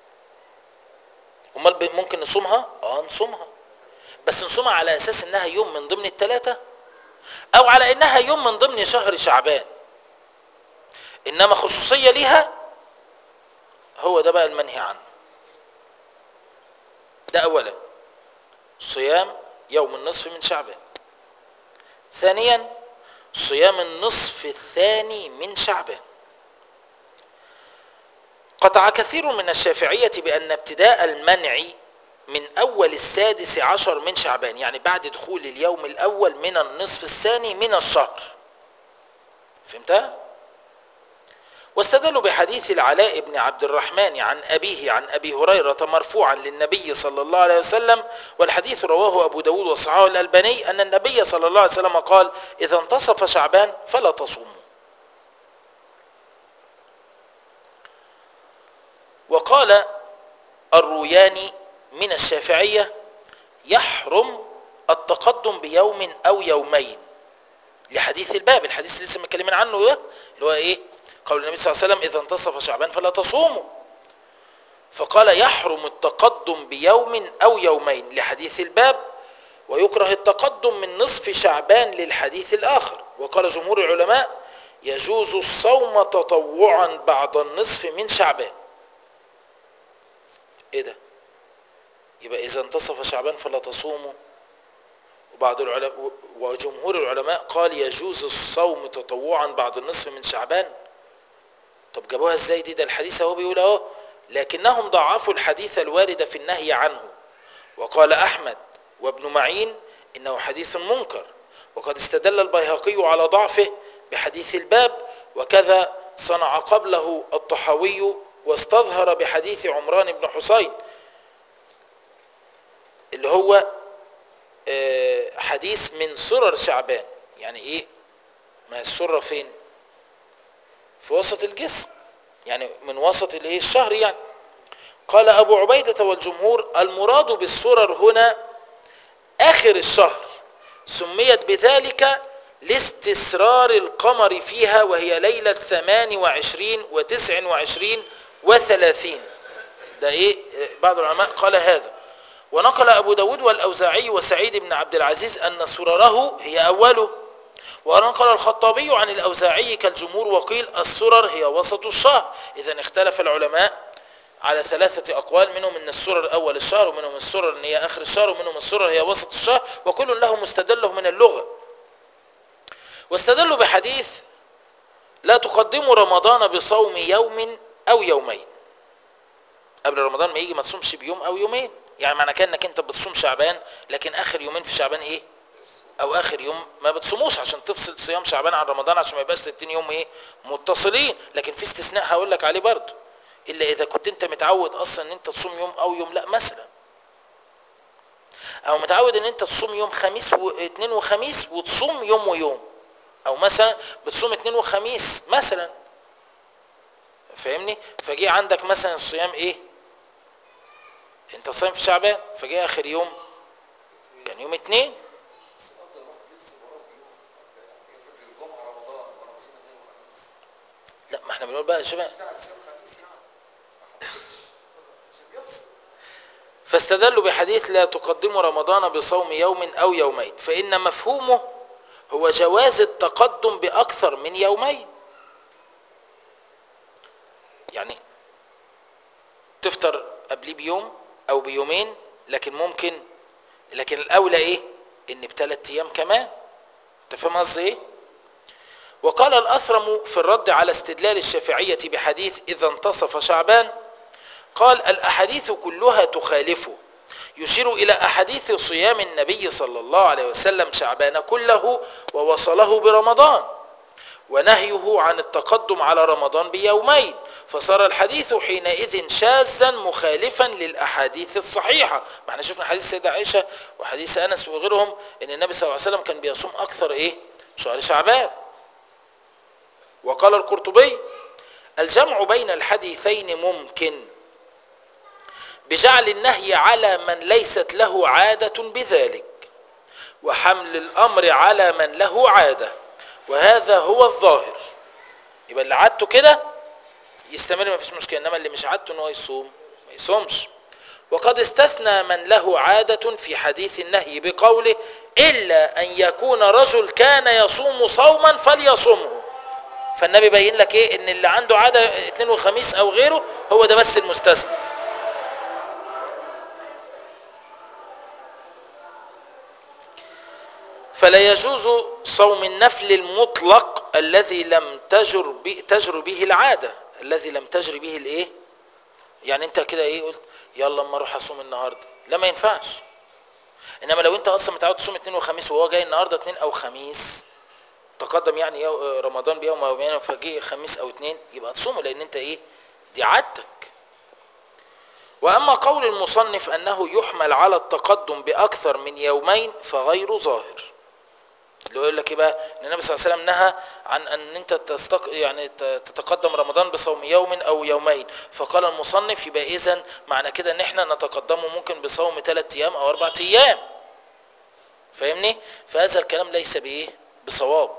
امال ب- ممكن نصومها اه نصومها بس نصومها على اساس انها يوم من ضمن الثلاثه او على انها يوم من ضمن شهر شعبان انما خصوصيه ليها هو ده بقى المنهي عنه ده اولا صيام يوم النصف من شعبان ثانيا صيام النصف الثاني من شعبان قطع كثير من الشافعية بأن ابتداء المنع من أول السادس عشر من شعبان يعني بعد دخول اليوم الأول من النصف الثاني من الشهر فهمتها؟ واستدلوا بحديث العلاء بن عبد الرحمن عن أبيه عن أبي هريرة مرفوعا للنبي صلى الله عليه وسلم والحديث رواه أبو داود وصححه الألباني أن النبي صلى الله عليه وسلم قال إذا انتصف شعبان فلا تصوموا وقال الروياني من الشافعية يحرم التقدم بيوم أو يومين لحديث الباب الحديث اللي لسه متكلمين عنه ده اللي هو ايه قول النبي صلى الله عليه وسلم اذا انتصف شعبان فلا تصوموا فقال يحرم التقدم بيوم او يومين لحديث الباب ويكره التقدم من نصف شعبان للحديث الاخر وقال جمهور العلماء يجوز الصوم تطوعا بعد النصف من شعبان ايه ده يبقى اذا انتصف شعبان فلا تصوموا وبعض العلماء وجمهور العلماء قال يجوز الصوم تطوعا بعد النصف من شعبان طب جابوها ازاي دي ده الحديث اهو بيقول اهو لكنهم ضعفوا الحديث الوارد في النهي عنه وقال احمد وابن معين انه حديث منكر وقد استدل البيهقي على ضعفه بحديث الباب وكذا صنع قبله الطحاوي واستظهر بحديث عمران بن حسين اللي هو آه، حديث من سرر شعبان يعني ايه ما هي السرة فين في وسط الجسم يعني من وسط الايه الشهر يعني قال ابو عبيدة والجمهور المراد بالسرر هنا اخر الشهر سميت بذلك لاستسرار القمر فيها وهي ليلة ثمان وعشرين وتسع وعشرين وثلاثين ده ايه بعض العلماء قال هذا ونقل أبو داود والأوزاعي وسعيد بن عبد العزيز أن سرره هي أوله ونقل الخطابي عن الأوزاعي كالجمهور وقيل السرر هي وسط الشهر إذا اختلف العلماء على ثلاثة أقوال منهم أن السرر أول الشهر ومنهم السرر أن هي آخر الشهر ومنهم السرر هي وسط الشهر وكل له مستدله من اللغة واستدلوا بحديث لا تقدموا رمضان بصوم يوم أو يومين قبل رمضان ما يجي ما تصومش بيوم أو يومين يعني معنى كده انك انت بتصوم شعبان لكن اخر يومين في شعبان ايه او اخر يوم ما بتصوموش عشان تفصل صيام شعبان عن رمضان عشان ما يبقاش 60 يوم ايه متصلين لكن في استثناء هقول لك عليه برضه الا اذا كنت انت متعود اصلا ان انت تصوم يوم او يوم لا مثلا او متعود ان انت تصوم يوم خميس واثنين وخميس وتصوم يوم ويوم او مثلا بتصوم اثنين وخميس مثلا فاهمني فجي عندك مثلا الصيام ايه انت صايم في شعبان فجاء اخر يوم كان يوم اتنين بس افضل واحد يغسل وراه بيوم يعني افرض الجمعه رمضان وانا بصوم اثنين وخميس لا ما احنا بنقول بقى شباب اشتغل صيام خميس يعني ما حطيتش عشان يفصل فاستدلوا بحديث لا تقدموا رمضان بصوم يوم او يومين فان مفهومه هو جواز التقدم باكثر من يومين يعني تفطر قبليه بيوم او بيومين لكن ممكن لكن الاولى ايه ان بثلاث ايام كمان انت فاهم قصدي ايه وقال الاثرم في الرد على استدلال الشافعيه بحديث اذا انتصف شعبان قال الاحاديث كلها تخالفه يشير الى احاديث صيام النبي صلى الله عليه وسلم شعبان كله ووصله برمضان ونهيه عن التقدم على رمضان بيومين فصار الحديث حينئذ شاذا مخالفا للاحاديث الصحيحه ما احنا شفنا حديث السيده عائشه وحديث انس وغيرهم ان النبي صلى الله عليه وسلم كان بيصوم اكثر ايه شهر شعبان وقال القرطبي الجمع بين الحديثين ممكن بجعل النهي على من ليست له عاده بذلك وحمل الامر على من له عاده وهذا هو الظاهر يبقى اللي عادته كده يستمر ما فيش مشكله انما اللي مش عادته ان هو يصوم ما يصومش وقد استثنى من له عادة في حديث النهي بقوله إلا أن يكون رجل كان يصوم صوما فليصومه فالنبي بين لك إيه إن اللي عنده عادة اثنين وخميس أو غيره هو ده بس المستثنى فلا يجوز صوم النفل المطلق الذي لم تجر به تجر به العاده الذي لم تجري به الايه يعني انت كده ايه قلت يلا اما اروح اصوم النهارده لا ما ينفعش انما لو انت اصلا متعود تصوم اثنين وخميس وهو جاي النهارده اثنين او خميس تقدم يعني يو رمضان بيوم او يومين فجي خميس او اثنين يبقى تصومه لان انت ايه دي عادتك واما قول المصنف انه يحمل على التقدم باكثر من يومين فغير ظاهر اللي هو يقول لك ايه بقى ان النبي صلى الله عليه وسلم نهى عن ان انت تستق... يعني تتقدم رمضان بصوم يوم او يومين فقال المصنف يبقى اذا معنى كده ان احنا نتقدمه ممكن بصوم ثلاث ايام او اربع ايام فاهمني فهذا الكلام ليس بايه بصواب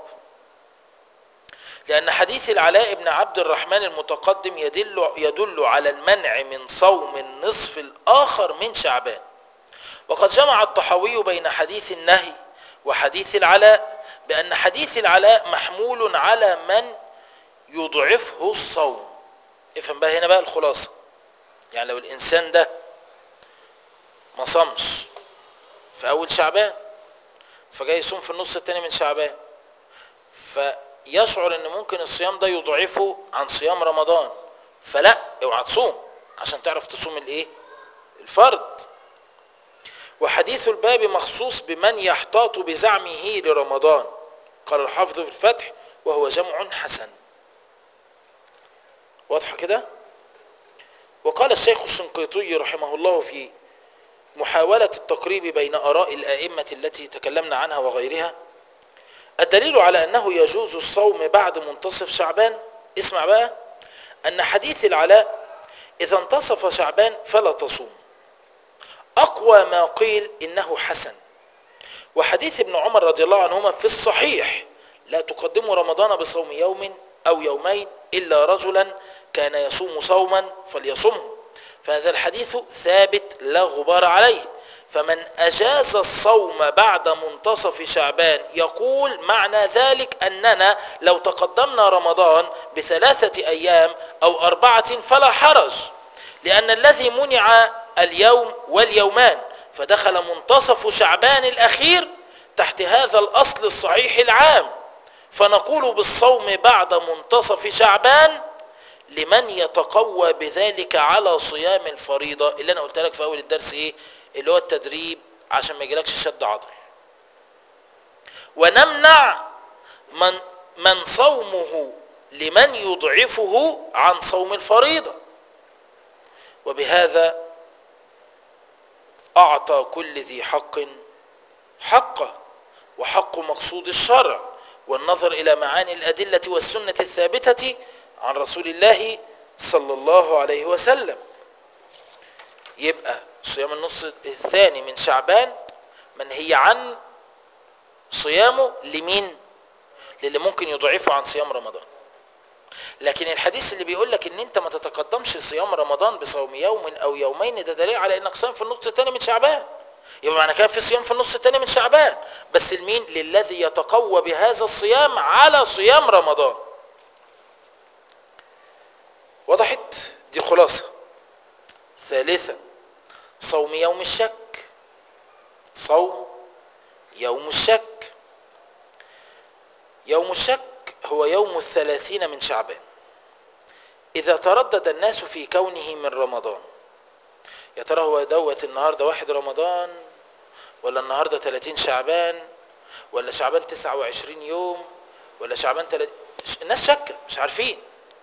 لأن حديث العلاء بن عبد الرحمن المتقدم يدل يدل على المنع من صوم النصف الآخر من شعبان وقد جمع الطحاوي بين حديث النهي وحديث العلاء بأن حديث العلاء محمول على من يضعفه الصوم افهم بقى هنا بقى الخلاصة يعني لو الإنسان ده ما صمش في أول شعبان فجاي يصوم في النص التاني من شعبان فيشعر ان ممكن الصيام ده يضعفه عن صيام رمضان فلا اوعى تصوم عشان تعرف تصوم الايه الفرض وحديث الباب مخصوص بمن يحتاط بزعمه لرمضان قال الحافظ في الفتح وهو جمع حسن واضح كده وقال الشيخ الشنقيطي رحمه الله في محاولة التقريب بين آراء الآئمة التي تكلمنا عنها وغيرها الدليل على أنه يجوز الصوم بعد منتصف شعبان اسمع بقى أن حديث العلاء إذا انتصف شعبان فلا تصوم أقوى ما قيل إنه حسن وحديث ابن عمر رضي الله عنهما في الصحيح لا تقدموا رمضان بصوم يوم أو يومين إلا رجلا كان يصوم صوما فليصمه فهذا الحديث ثابت لا غبار عليه فمن أجاز الصوم بعد منتصف شعبان يقول معنى ذلك أننا لو تقدمنا رمضان بثلاثة أيام أو أربعة فلا حرج لأن الذي منع اليوم واليومان فدخل منتصف شعبان الأخير تحت هذا الأصل الصحيح العام فنقول بالصوم بعد منتصف شعبان لمن يتقوى بذلك على صيام الفريضة اللي أنا قلت لك في أول الدرس إيه اللي هو التدريب عشان ما يجيلكش شد عضل ونمنع من من صومه لمن يضعفه عن صوم الفريضة وبهذا أعطى كل ذي حق حقه وحق مقصود الشرع والنظر إلى معاني الأدلة والسنة الثابتة عن رسول الله صلى الله عليه وسلم يبقى صيام النص الثاني من شعبان منهي عن صيامه لمين للي ممكن يضعفه عن صيام رمضان لكن الحديث اللي بيقول لك ان انت ما تتقدمش صيام رمضان بصوم يوم او يومين ده دليل على انك صايم في النص الثاني من شعبان يبقى معنى كده في صيام في النص الثاني من شعبان بس لمين للذي يتقوى بهذا الصيام على صيام رمضان وضحت دي خلاصه ثالثا صوم يوم الشك صوم يوم الشك يوم الشك هو يوم الثلاثين من شعبان إذا تردد الناس في كونه من رمضان يا ترى هو دوت النهارده واحد رمضان ولا النهارده 30 شعبان ولا شعبان 29 يوم ولا شعبان 30 الناس شكة مش عارفين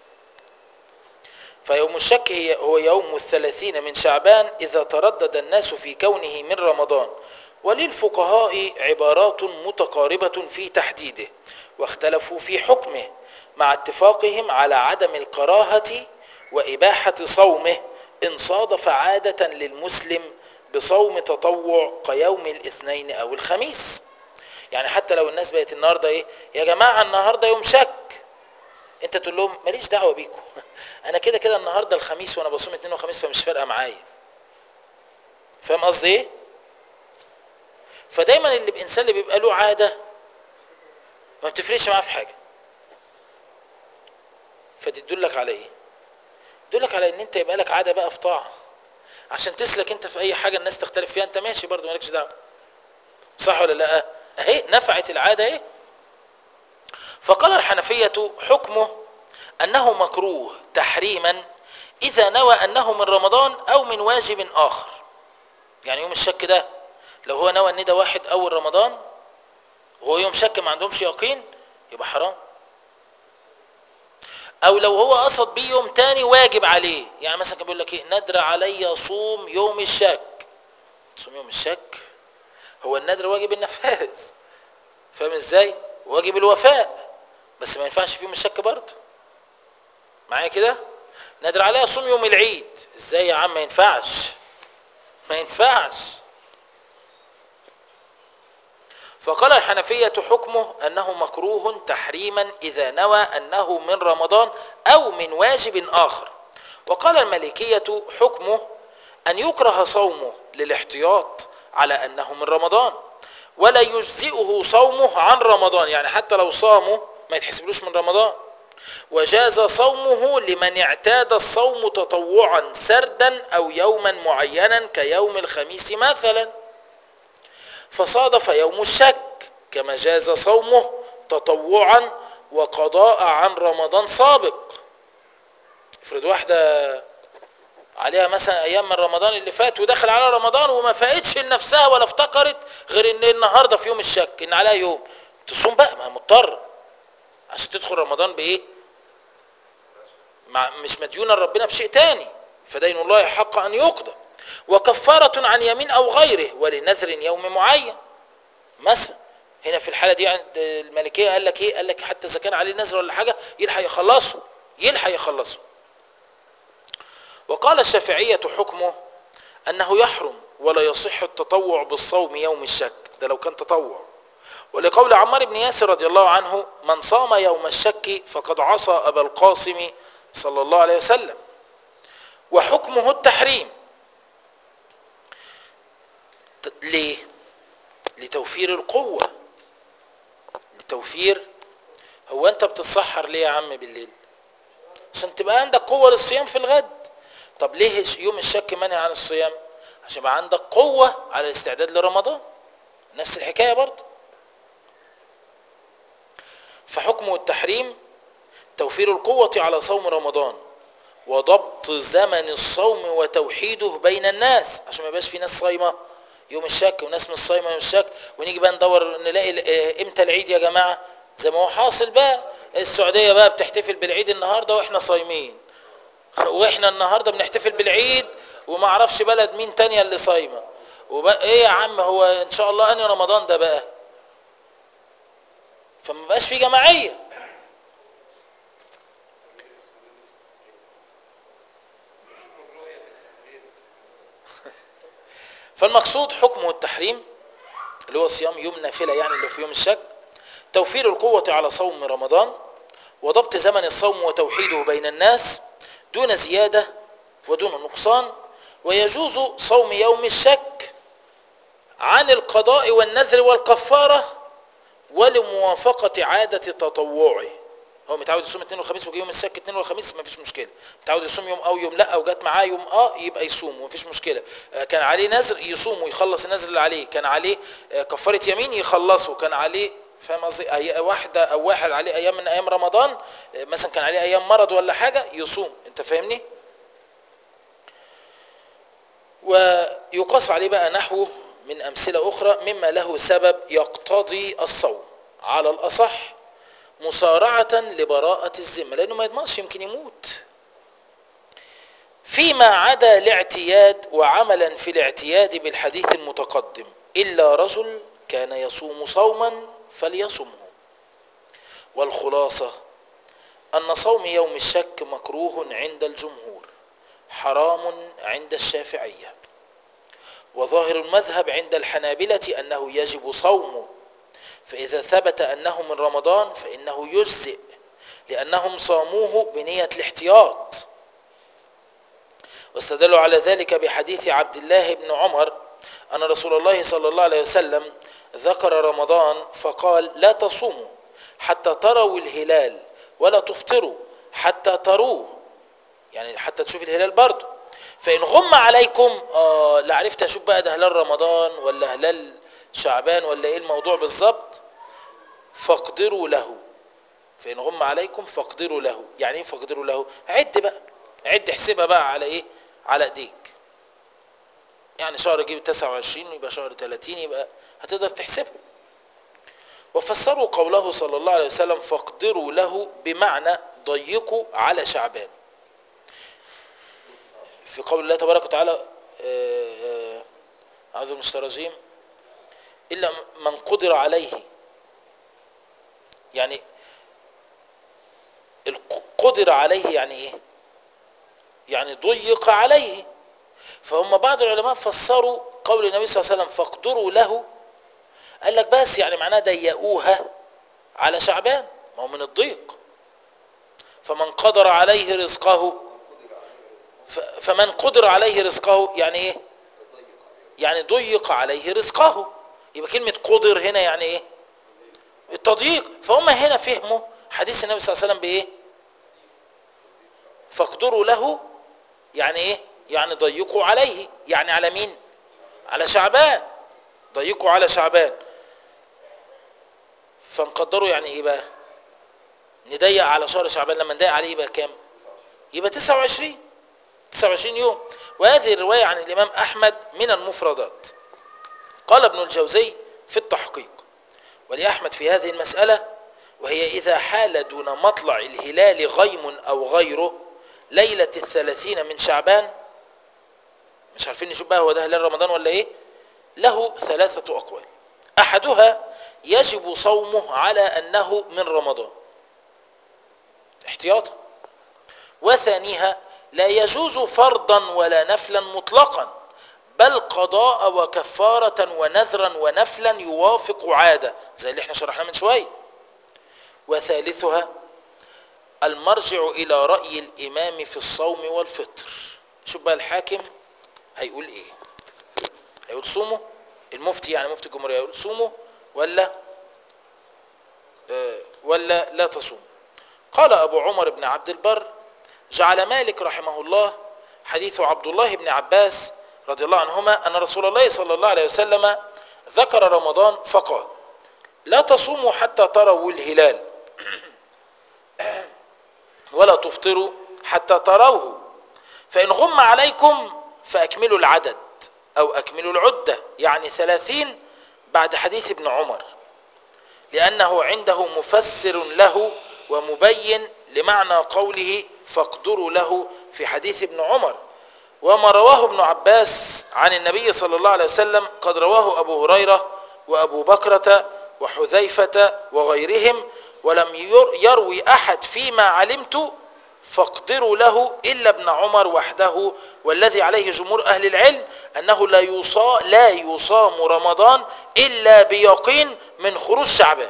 فيوم الشك هي هو يوم الثلاثين من شعبان إذا تردد الناس في كونه من رمضان وللفقهاء عبارات متقاربة في تحديده واختلفوا في حكمه مع اتفاقهم على عدم الكراهة وإباحة صومه إن صادف عادة للمسلم بصوم تطوع كيوم الاثنين أو الخميس يعني حتى لو الناس بقت النهاردة إيه يا جماعة النهاردة يوم شك انت تقول لهم ماليش دعوة بيكم انا كده كده النهاردة الخميس وانا بصوم اثنين وخميس فمش فارقة معايا فاهم قصدي ايه فدايما اللي الانسان اللي بيبقى له عادة ما بتفرقش معاه في حاجة فدي تدلك على ايه تدلك على ان انت يبقى لك عادة بقى في طاعة عشان تسلك انت في اي حاجة الناس تختلف فيها انت ماشي برضه مالكش دعوة صح ولا لا اهي نفعت العادة اهي فقال الحنفية حكمه أنه مكروه تحريما إذا نوى أنه من رمضان أو من واجب آخر يعني يوم الشك ده لو هو نوى أن ده واحد أول رمضان وهو يوم شك ما عندهمش يقين يبقى حرام أو لو هو قصد بيه يوم تاني واجب عليه يعني مثلا كان بيقول لك إيه ندر علي صوم يوم الشك صوم يوم الشك هو الندر واجب النفاذ فاهم ازاي واجب الوفاء بس ما ينفعش فيهم الشك برضه معايا كده نادر عليها صوم يوم العيد ازاي يا عم ما ينفعش ما ينفعش فقال الحنفية حكمه أنه مكروه تحريما إذا نوى أنه من رمضان أو من واجب آخر وقال المالكية حكمه أن يكره صومه للاحتياط على أنه من رمضان ولا يجزئه صومه عن رمضان يعني حتى لو صامه ما يتحسبلوش من رمضان وجاز صومه لمن اعتاد الصوم تطوعا سردا او يوما معينا كيوم الخميس مثلا فصادف يوم الشك كما جاز صومه تطوعا وقضاء عن رمضان سابق افرض واحدة عليها مثلا ايام من رمضان اللي فات ودخل على رمضان وما فاقتش لنفسها ولا افتكرت غير ان النهارده في يوم الشك ان عليها يوم تصوم بقى ما مضطر عشان تدخل رمضان بايه مع مش مديونة لربنا بشيء تاني فدين الله حق ان يقضى وكفارة عن يمين او غيره ولنذر يوم معين مثلا هنا في الحالة دي عند الملكية قال لك ايه قال لك حتى اذا كان عليه نذر ولا حاجة يلحق يخلصه يلحق يخلصه وقال الشافعية حكمه انه يحرم ولا يصح التطوع بالصوم يوم الشك ده لو كان تطوع ولقول عمار بن ياسر رضي الله عنه من صام يوم الشك فقد عصى أبا القاسم صلى الله عليه وسلم وحكمه التحريم ليه لتوفير القوة لتوفير هو انت بتتسحر ليه يا عم بالليل عشان تبقى عندك قوة للصيام في الغد طب ليه يوم الشك منع عن الصيام عشان يبقى عندك قوة على الاستعداد لرمضان نفس الحكاية برضه فحكمه التحريم توفير القوة على صوم رمضان وضبط زمن الصوم وتوحيده بين الناس عشان ما يبقاش في ناس صايمة يوم الشك وناس مش صايمة يوم الشك ونيجي بقى ندور نلاقي امتى العيد يا جماعة زي ما هو حاصل بقى السعودية بقى بتحتفل بالعيد النهاردة واحنا صايمين واحنا النهاردة بنحتفل بالعيد وما اعرفش بلد مين تانية اللي صايمة وبقى ايه يا عم هو ان شاء الله اني رمضان ده بقى فما بقاش في جماعية فالمقصود حكمه التحريم اللي هو صيام يوم نافلة يعني اللي في يوم الشك توفير القوة على صوم رمضان وضبط زمن الصوم وتوحيده بين الناس دون زيادة ودون نقصان ويجوز صوم يوم الشك عن القضاء والنذر والكفارة ولموافقة عادة تطوعه هو متعود يصوم اثنين وخميس وجي يوم السبت اثنين وخميس مفيش مشكله متعود يصوم يوم او يوم لا او جت معاه يوم اه يبقى يصوم ومفيش مشكله آه، كان عليه نذر يصوم ويخلص النذر اللي عليه كان عليه آه، كفاره يمين يخلصه كان عليه فاهم قصدي أي- واحده او واحد عليه ايام من ايام رمضان آه، مثلا كان عليه ايام مرض ولا حاجه يصوم انت فاهمني ويقاس عليه بقى نحوه من أمثلة أخرى مما له سبب يقتضي الصوم على الأصح مسارعة لبراءة الذمة لأنه ما يضمنش يمكن يموت فيما عدا الاعتياد وعملا في الاعتياد بالحديث المتقدم إلا رجل كان يصوم صوما فليصمه والخلاصة أن صوم يوم الشك مكروه عند الجمهور حرام عند الشافعية وظاهر المذهب عند الحنابلة أنه يجب صومه فإذا ثبت أنه من رمضان فإنه يجزئ لأنهم صاموه بنية الاحتياط واستدلوا على ذلك بحديث عبد الله بن عمر أن رسول الله صلى الله عليه وسلم ذكر رمضان فقال لا تصوموا حتى تروا الهلال ولا تفطروا حتى تروه يعني حتى تشوف الهلال برضه فإن غم عليكم آه لا عرفت أشوف بقى ده هلال رمضان ولا هلال شعبان ولا إيه الموضوع بالظبط فاقدروا له فإن غم عليكم فاقدروا له يعني إيه فاقدروا له عد بقى عد احسبها بقى على إيه على إيديك يعني شهر يجيب 29 يبقى شهر 30 يبقى هتقدر تحسبه وفسروا قوله صلى الله عليه وسلم فاقدروا له بمعنى ضيقوا على شعبان في قول الله تبارك وتعالى آه، آه، أعوذ من الشيطان الرجيم إلا من قدر عليه يعني الق- قدر عليه يعني إيه يعني ضيق عليه فهم بعض العلماء فسروا قول النبي صلى الله عليه وسلم فاقدروا له قال لك بس يعني معناه ضيقوها على شعبان ما هو من الضيق فمن قدر عليه رزقه ف- فمن قدر عليه رزقه يعني ايه يعني ضيق عليه رزقه يبقى كلمة قدر هنا يعني ايه التضييق فهم هنا فهموا حديث النبي صلى الله عليه وسلم بايه فاقدروا له يعني ايه يعني ضيقوا عليه يعني على مين على شعبان ضيقوا على شعبان فنقدروا يعني ايه بقى نضيق على شهر شعبان لما نضيق عليه يبقى كام يبقى 29 29 يوم وهذه الرواية عن الإمام أحمد من المفردات قال ابن الجوزي في التحقيق ولأحمد في هذه المسألة وهي إذا حال دون مطلع الهلال غيم أو غيره ليلة الثلاثين من شعبان مش عارفين نشوف بقى هو ده هلال رمضان ولا إيه له ثلاثة أقوال أحدها يجب صومه على أنه من رمضان احتياطا وثانيها لا يجوز فرضا ولا نفلا مطلقا بل قضاء وكفارة ونذرا ونفلا يوافق عادة زي اللي احنا شرحناه من شوية وثالثها المرجع إلى رأي الإمام في الصوم والفطر شوف بقى الحاكم هيقول ايه هيقول صوموا المفتي يعني مفتي الجمهورية هيقول صوموا ولا آه ولا لا تصوم قال أبو عمر بن عبد البر جعل مالك رحمه الله حديث عبد الله بن عباس رضي الله عنهما أن رسول الله صلى الله عليه وسلم ذكر رمضان فقال لا تصوموا حتى تروا الهلال ولا تفطروا حتى تروه فإن غم عليكم فأكملوا العدد أو أكملوا العدة يعني ثلاثين بعد حديث ابن عمر لأنه عنده مفسر له ومبين لمعنى قوله فاقدروا له في حديث ابن عمر وما رواه ابن عباس عن النبي صلى الله عليه وسلم قد رواه أبو هريرة وأبو بكرة وحذيفة وغيرهم ولم يروي أحد فيما علمت فاقدروا له إلا ابن عمر وحده والذي عليه جمهور أهل العلم أنه لا يصام, لا يصام رمضان إلا بيقين من خروج شعبان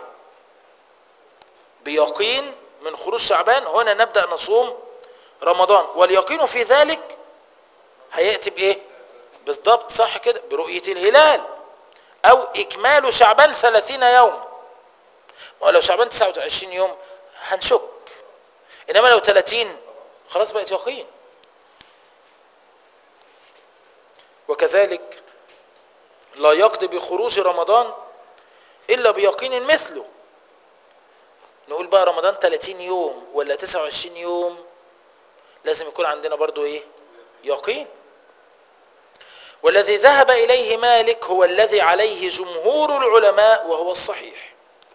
بيقين من خروج شعبان هنا نبدأ نصوم رمضان واليقين في ذلك هيأتي بإيه بالضبط صح كده برؤية الهلال أو إكمال شعبان ثلاثين يوم ولو شعبان 29 يوم هنشك انما لو 30 خلاص بقت يقين وكذلك لا يقضي بخروج رمضان الا بيقين مثله نقول بقى رمضان 30 يوم ولا 29 يوم لازم يكون عندنا برضو ايه يقين والذي ذهب اليه مالك هو الذي عليه جمهور العلماء وهو الصحيح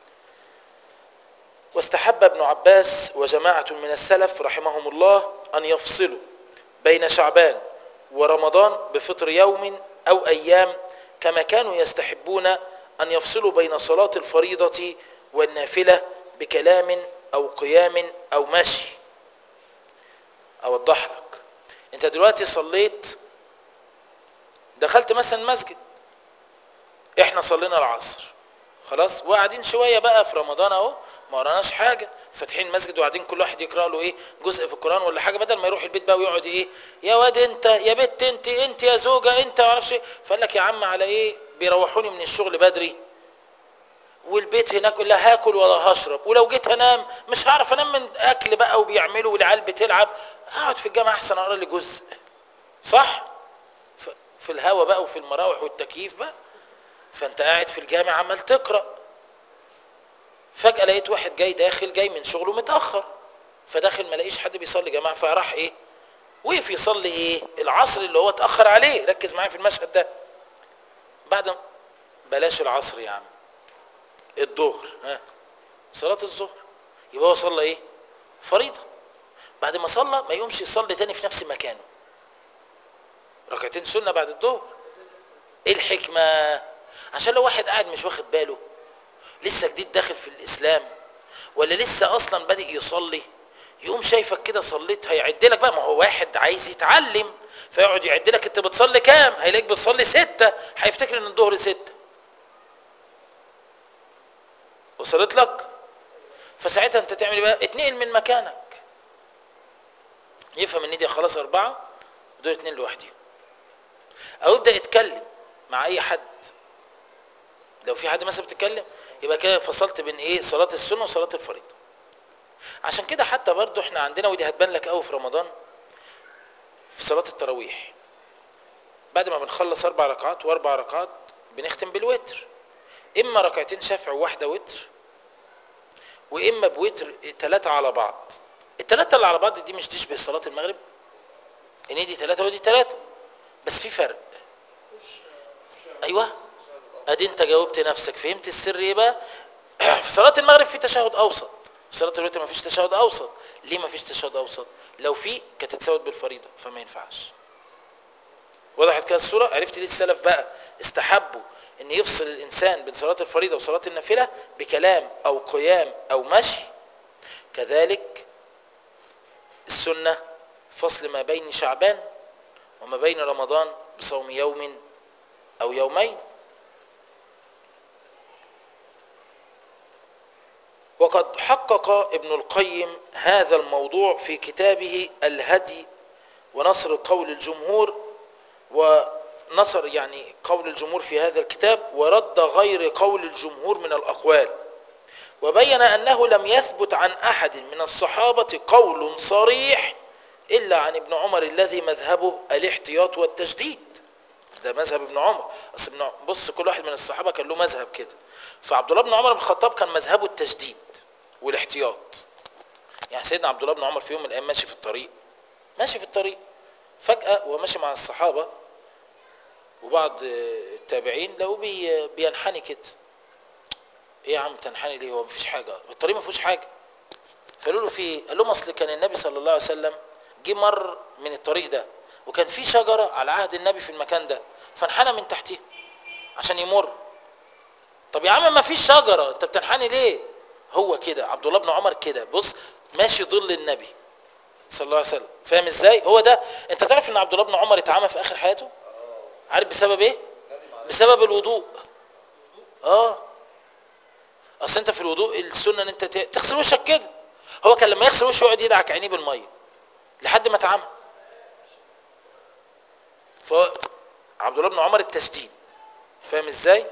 واستحب ابن عباس وجماعة من السلف رحمهم الله أن يفصلوا بين شعبان ورمضان بفطر يوم أو أيام كما كانوا يستحبون أن يفصلوا بين صلاة الفريضة والنافلة بكلام أو قيام أو مشي أوضح لك أنت دلوقتي صليت دخلت مثلا مسجد احنا صلينا العصر خلاص وقاعدين شويه بقى في رمضان اهو ما وراناش حاجه فاتحين المسجد وقاعدين كل واحد يقرا له ايه جزء في القران ولا حاجه بدل ما يروح البيت بقى ويقعد ايه يا واد انت يا بت انت انت يا زوجه انت ما اعرفش ايه فقال لك يا عم على ايه بيروحوني من الشغل بدري والبيت هناك لا هاكل ولا هشرب ولو جيت انام مش هعرف انام من اكل بقى وبيعملوا والعيال بتلعب اقعد في الجامعه احسن اقرا لي جزء صح ف- في الهوا بقى وفي المراوح والتكييف بقى فانت قاعد في الجامع عمال تقرا فجاه لقيت واحد جاي داخل جاي من شغله متاخر فداخل ما لاقيش حد بيصلي جماعه فراح ايه وقف يصلي ايه العصر اللي هو اتاخر عليه ركز معايا في المشهد ده بعد ما- بلاش العصر يا عم الظهر ها صلاه الظهر يبقى هو صلى ايه فريضه بعد ما صلى ما يقومش يصلي تاني في نفس مكانه ركعتين سنه بعد الظهر ايه الحكمه عشان لو واحد قاعد مش واخد باله لسه جديد داخل في الاسلام ولا لسه اصلا بادئ يصلي يقوم شايفك كده صليت هيعد لك بقى ما هو واحد عايز يتعلم فيقعد يعد لك انت بتصلي كام هيلاقيك بتصلي ستة هيفتكر ان الظهر ستة وصلت لك فساعتها انت تعمل ايه بقى اتنقل من مكانك يفهم ان دي خلاص اربعة ودول اتنين لوحدهم او يبدا يتكلم مع اي حد لو في حد مثلا بتتكلم يبقى كده فصلت بين ايه صلاه السنه وصلاه الفريضه عشان كده حتى برضو احنا عندنا ودي هتبان لك قوي في رمضان في صلاه التراويح بعد ما بنخلص اربع ركعات واربع ركعات بنختم بالوتر اما ركعتين شفع وواحده وتر واما بوتر ثلاثه على بعض الثلاثه اللي على بعض دي مش تشبه صلاه المغرب ان دي ثلاثه ودي ثلاثه بس في فرق ايوه ادي انت جاوبت نفسك فهمت السر ايه بقى في صلاه المغرب في تشهد اوسط في صلاه الوتر ما فيش تشهد اوسط ليه ما فيش تشهد اوسط لو في كانت تتساوت بالفريضه فما ينفعش وضحت كده الصوره عرفت ليه السلف بقى استحبوا ان يفصل الانسان بين صلاه الفريضه وصلاه النافله بكلام او قيام او مشي كذلك السنه فصل ما بين شعبان وما بين رمضان بصوم يوم او يومين وقد حقق ابن القيم هذا الموضوع في كتابه الهدي ونصر قول الجمهور ونصر يعني قول الجمهور في هذا الكتاب ورد غير قول الجمهور من الأقوال وبين أنه لم يثبت عن أحد من الصحابة قول صريح إلا عن ابن عمر الذي مذهبه الاحتياط والتجديد ده مذهب ابن عمر اصل ابن عمر- بص كل واحد من الصحابه كان له مذهب كده فعبد الله بن عمر بن الخطاب كان مذهبه التجديد والاحتياط يعني سيدنا عبد الله بن عمر في يوم من الايام ماشي في الطريق ماشي في الطريق فجاه وهو ماشي مع الصحابه وبعض آه، التابعين لقوه بي بينحني كده ايه يا عم تنحني ليه هو مفيش حاجه الطريق ما فيهوش حاجه فقالوا له في ايه قال لهم اصل كان النبي صلى الله عليه وسلم جه مر من الطريق ده وكان في شجره على عهد النبي في المكان ده فانحنى من تحتها عشان يمر طب يا عم ما فيش شجره انت بتنحني ليه هو كده عبد الله بن عمر كده بص ماشي ظل النبي صلى الله عليه وسلم فاهم ازاي هو ده انت تعرف ان عبد الله بن عمر اتعمى في اخر حياته عارف بسبب ايه ندم عليه بسبب الوضوء اه اصل انت في الوضوء السنه ان انت ت- تغسل وشك كده هو كان لما يغسل وشه يقعد يدعك عينيه بالميه لحد ما اتعمى ف عبد الله بن عمر التشديد فاهم ازاي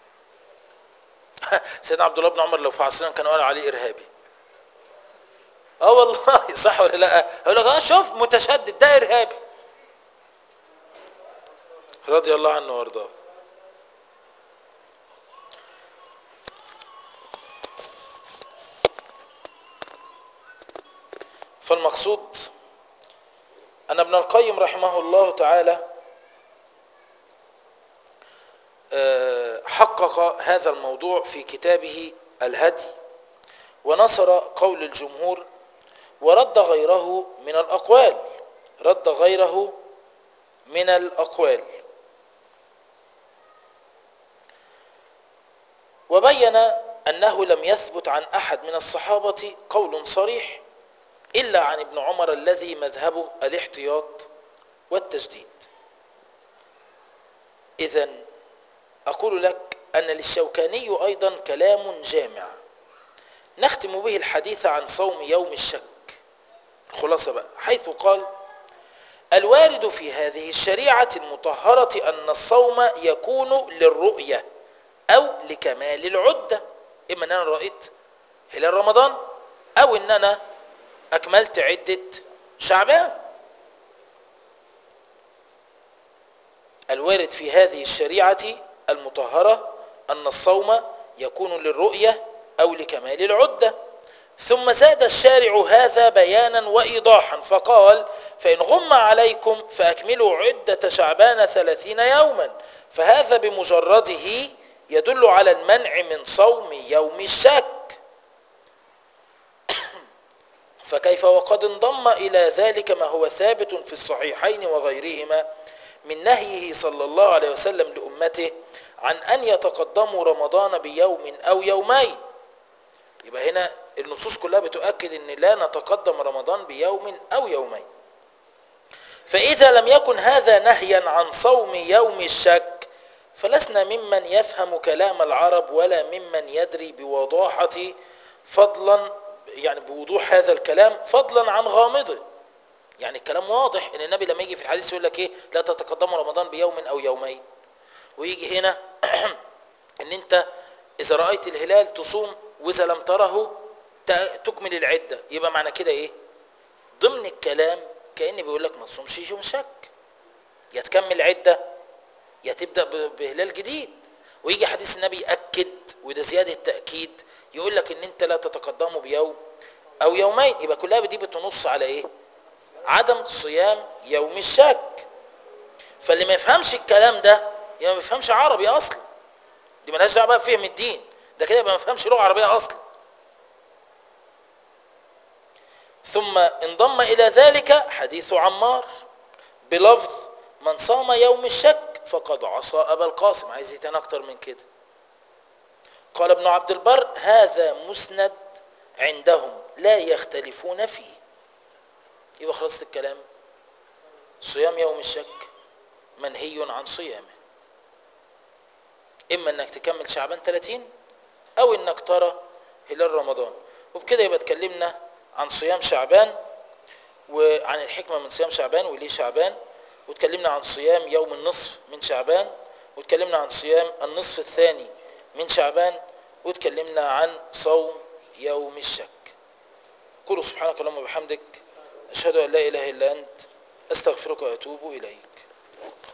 سيدنا عبد الله بن عمر لو في عصرنا كانوا قالوا عليه ارهابي اه والله صح ولا لا يقول لك اه شوف متشدد ده ارهابي رضي الله عنه وارضاه فالمقصود أن ابن القيم رحمه الله تعالى آه، حقق هذا الموضوع في كتابه الهدي ونصر قول الجمهور ورد غيره من الأقوال رد غيره من الأقوال وبين أنه لم يثبت عن أحد من الصحابة قول صريح إلا عن ابن عمر الذي مذهبه الاحتياط والتجديد إذا أقول لك أن للشوكاني أيضا كلام جامع نختم به الحديث عن صوم يوم الشك خلاصة بقى حيث قال الوارد في هذه الشريعة المطهرة أن الصوم يكون للرؤية أو لكمال العدة إما أن أنا رأيت هلال رمضان أو أن أنا أكملت عدة شعبان الوارد في هذه الشريعة المطهرة أن الصوم يكون للرؤية أو لكمال العدة ثم زاد الشارع هذا بيانا وإيضاحا فقال فإن غم عليكم فأكملوا عدة شعبان ثلاثين يوما فهذا بمجرده يدل على المنع من صوم يوم الشك فكيف وقد انضم إلى ذلك ما هو ثابت في الصحيحين وغيرهما من نهيه صلى الله عليه وسلم لأمته عن أن يتقدموا رمضان بيوم أو يومين يبقى هنا النصوص كلها بتؤكد أن لا نتقدم رمضان بيوم أو يومين فإذا لم يكن هذا نهيا عن صوم يوم الشك فلسنا ممن يفهم كلام العرب ولا ممن يدري بوضاحة فضلا يعني بوضوح هذا الكلام فضلا عن غامضه يعني الكلام واضح ان النبي لما يجي في الحديث يقول لك ايه لا تتقدموا رمضان بيوم او يومين ويجي هنا ان انت اذا رأيت الهلال تصوم واذا لم تره تكمل العدة يبقى معنى كده ايه ضمن الكلام كأن بيقول لك ما تصومش يوم شك يا تكمل عدة يا تبدأ بهلال جديد ويجي حديث النبي يأكد وده زيادة تأكيد يقول لك ان انت لا تتقدمه بيوم او يومين يبقى كلها دي بتنص على ايه عدم صيام يوم الشك فاللي ما يفهمش الكلام ده يبقى ما يفهمش عربي اصلا دي مالهاش دعوه بقى بفهم الدين ده كده يبقى ما يفهمش لغه عربيه اصلا ثم انضم الى ذلك حديث عمار بلفظ من صام يوم الشك فقد عصى ابا القاسم عايز يتاني اكتر من كده قال ابن عبد البر هذا مسند عندهم لا يختلفون فيه يبقى خلصت الكلام صيام يوم الشك منهي عن صيامه اما انك تكمل شعبان 30 او انك ترى هلال رمضان وبكده يبقى اتكلمنا عن صيام شعبان وعن الحكمة من صيام شعبان وليه شعبان واتكلمنا عن صيام يوم النصف من شعبان واتكلمنا عن صيام النصف الثاني من شعبان واتكلمنا عن صوم يوم الشك قولوا سبحانك اللهم وبحمدك أشهد أن لا إله إلا أنت أستغفرك وأتوب إليك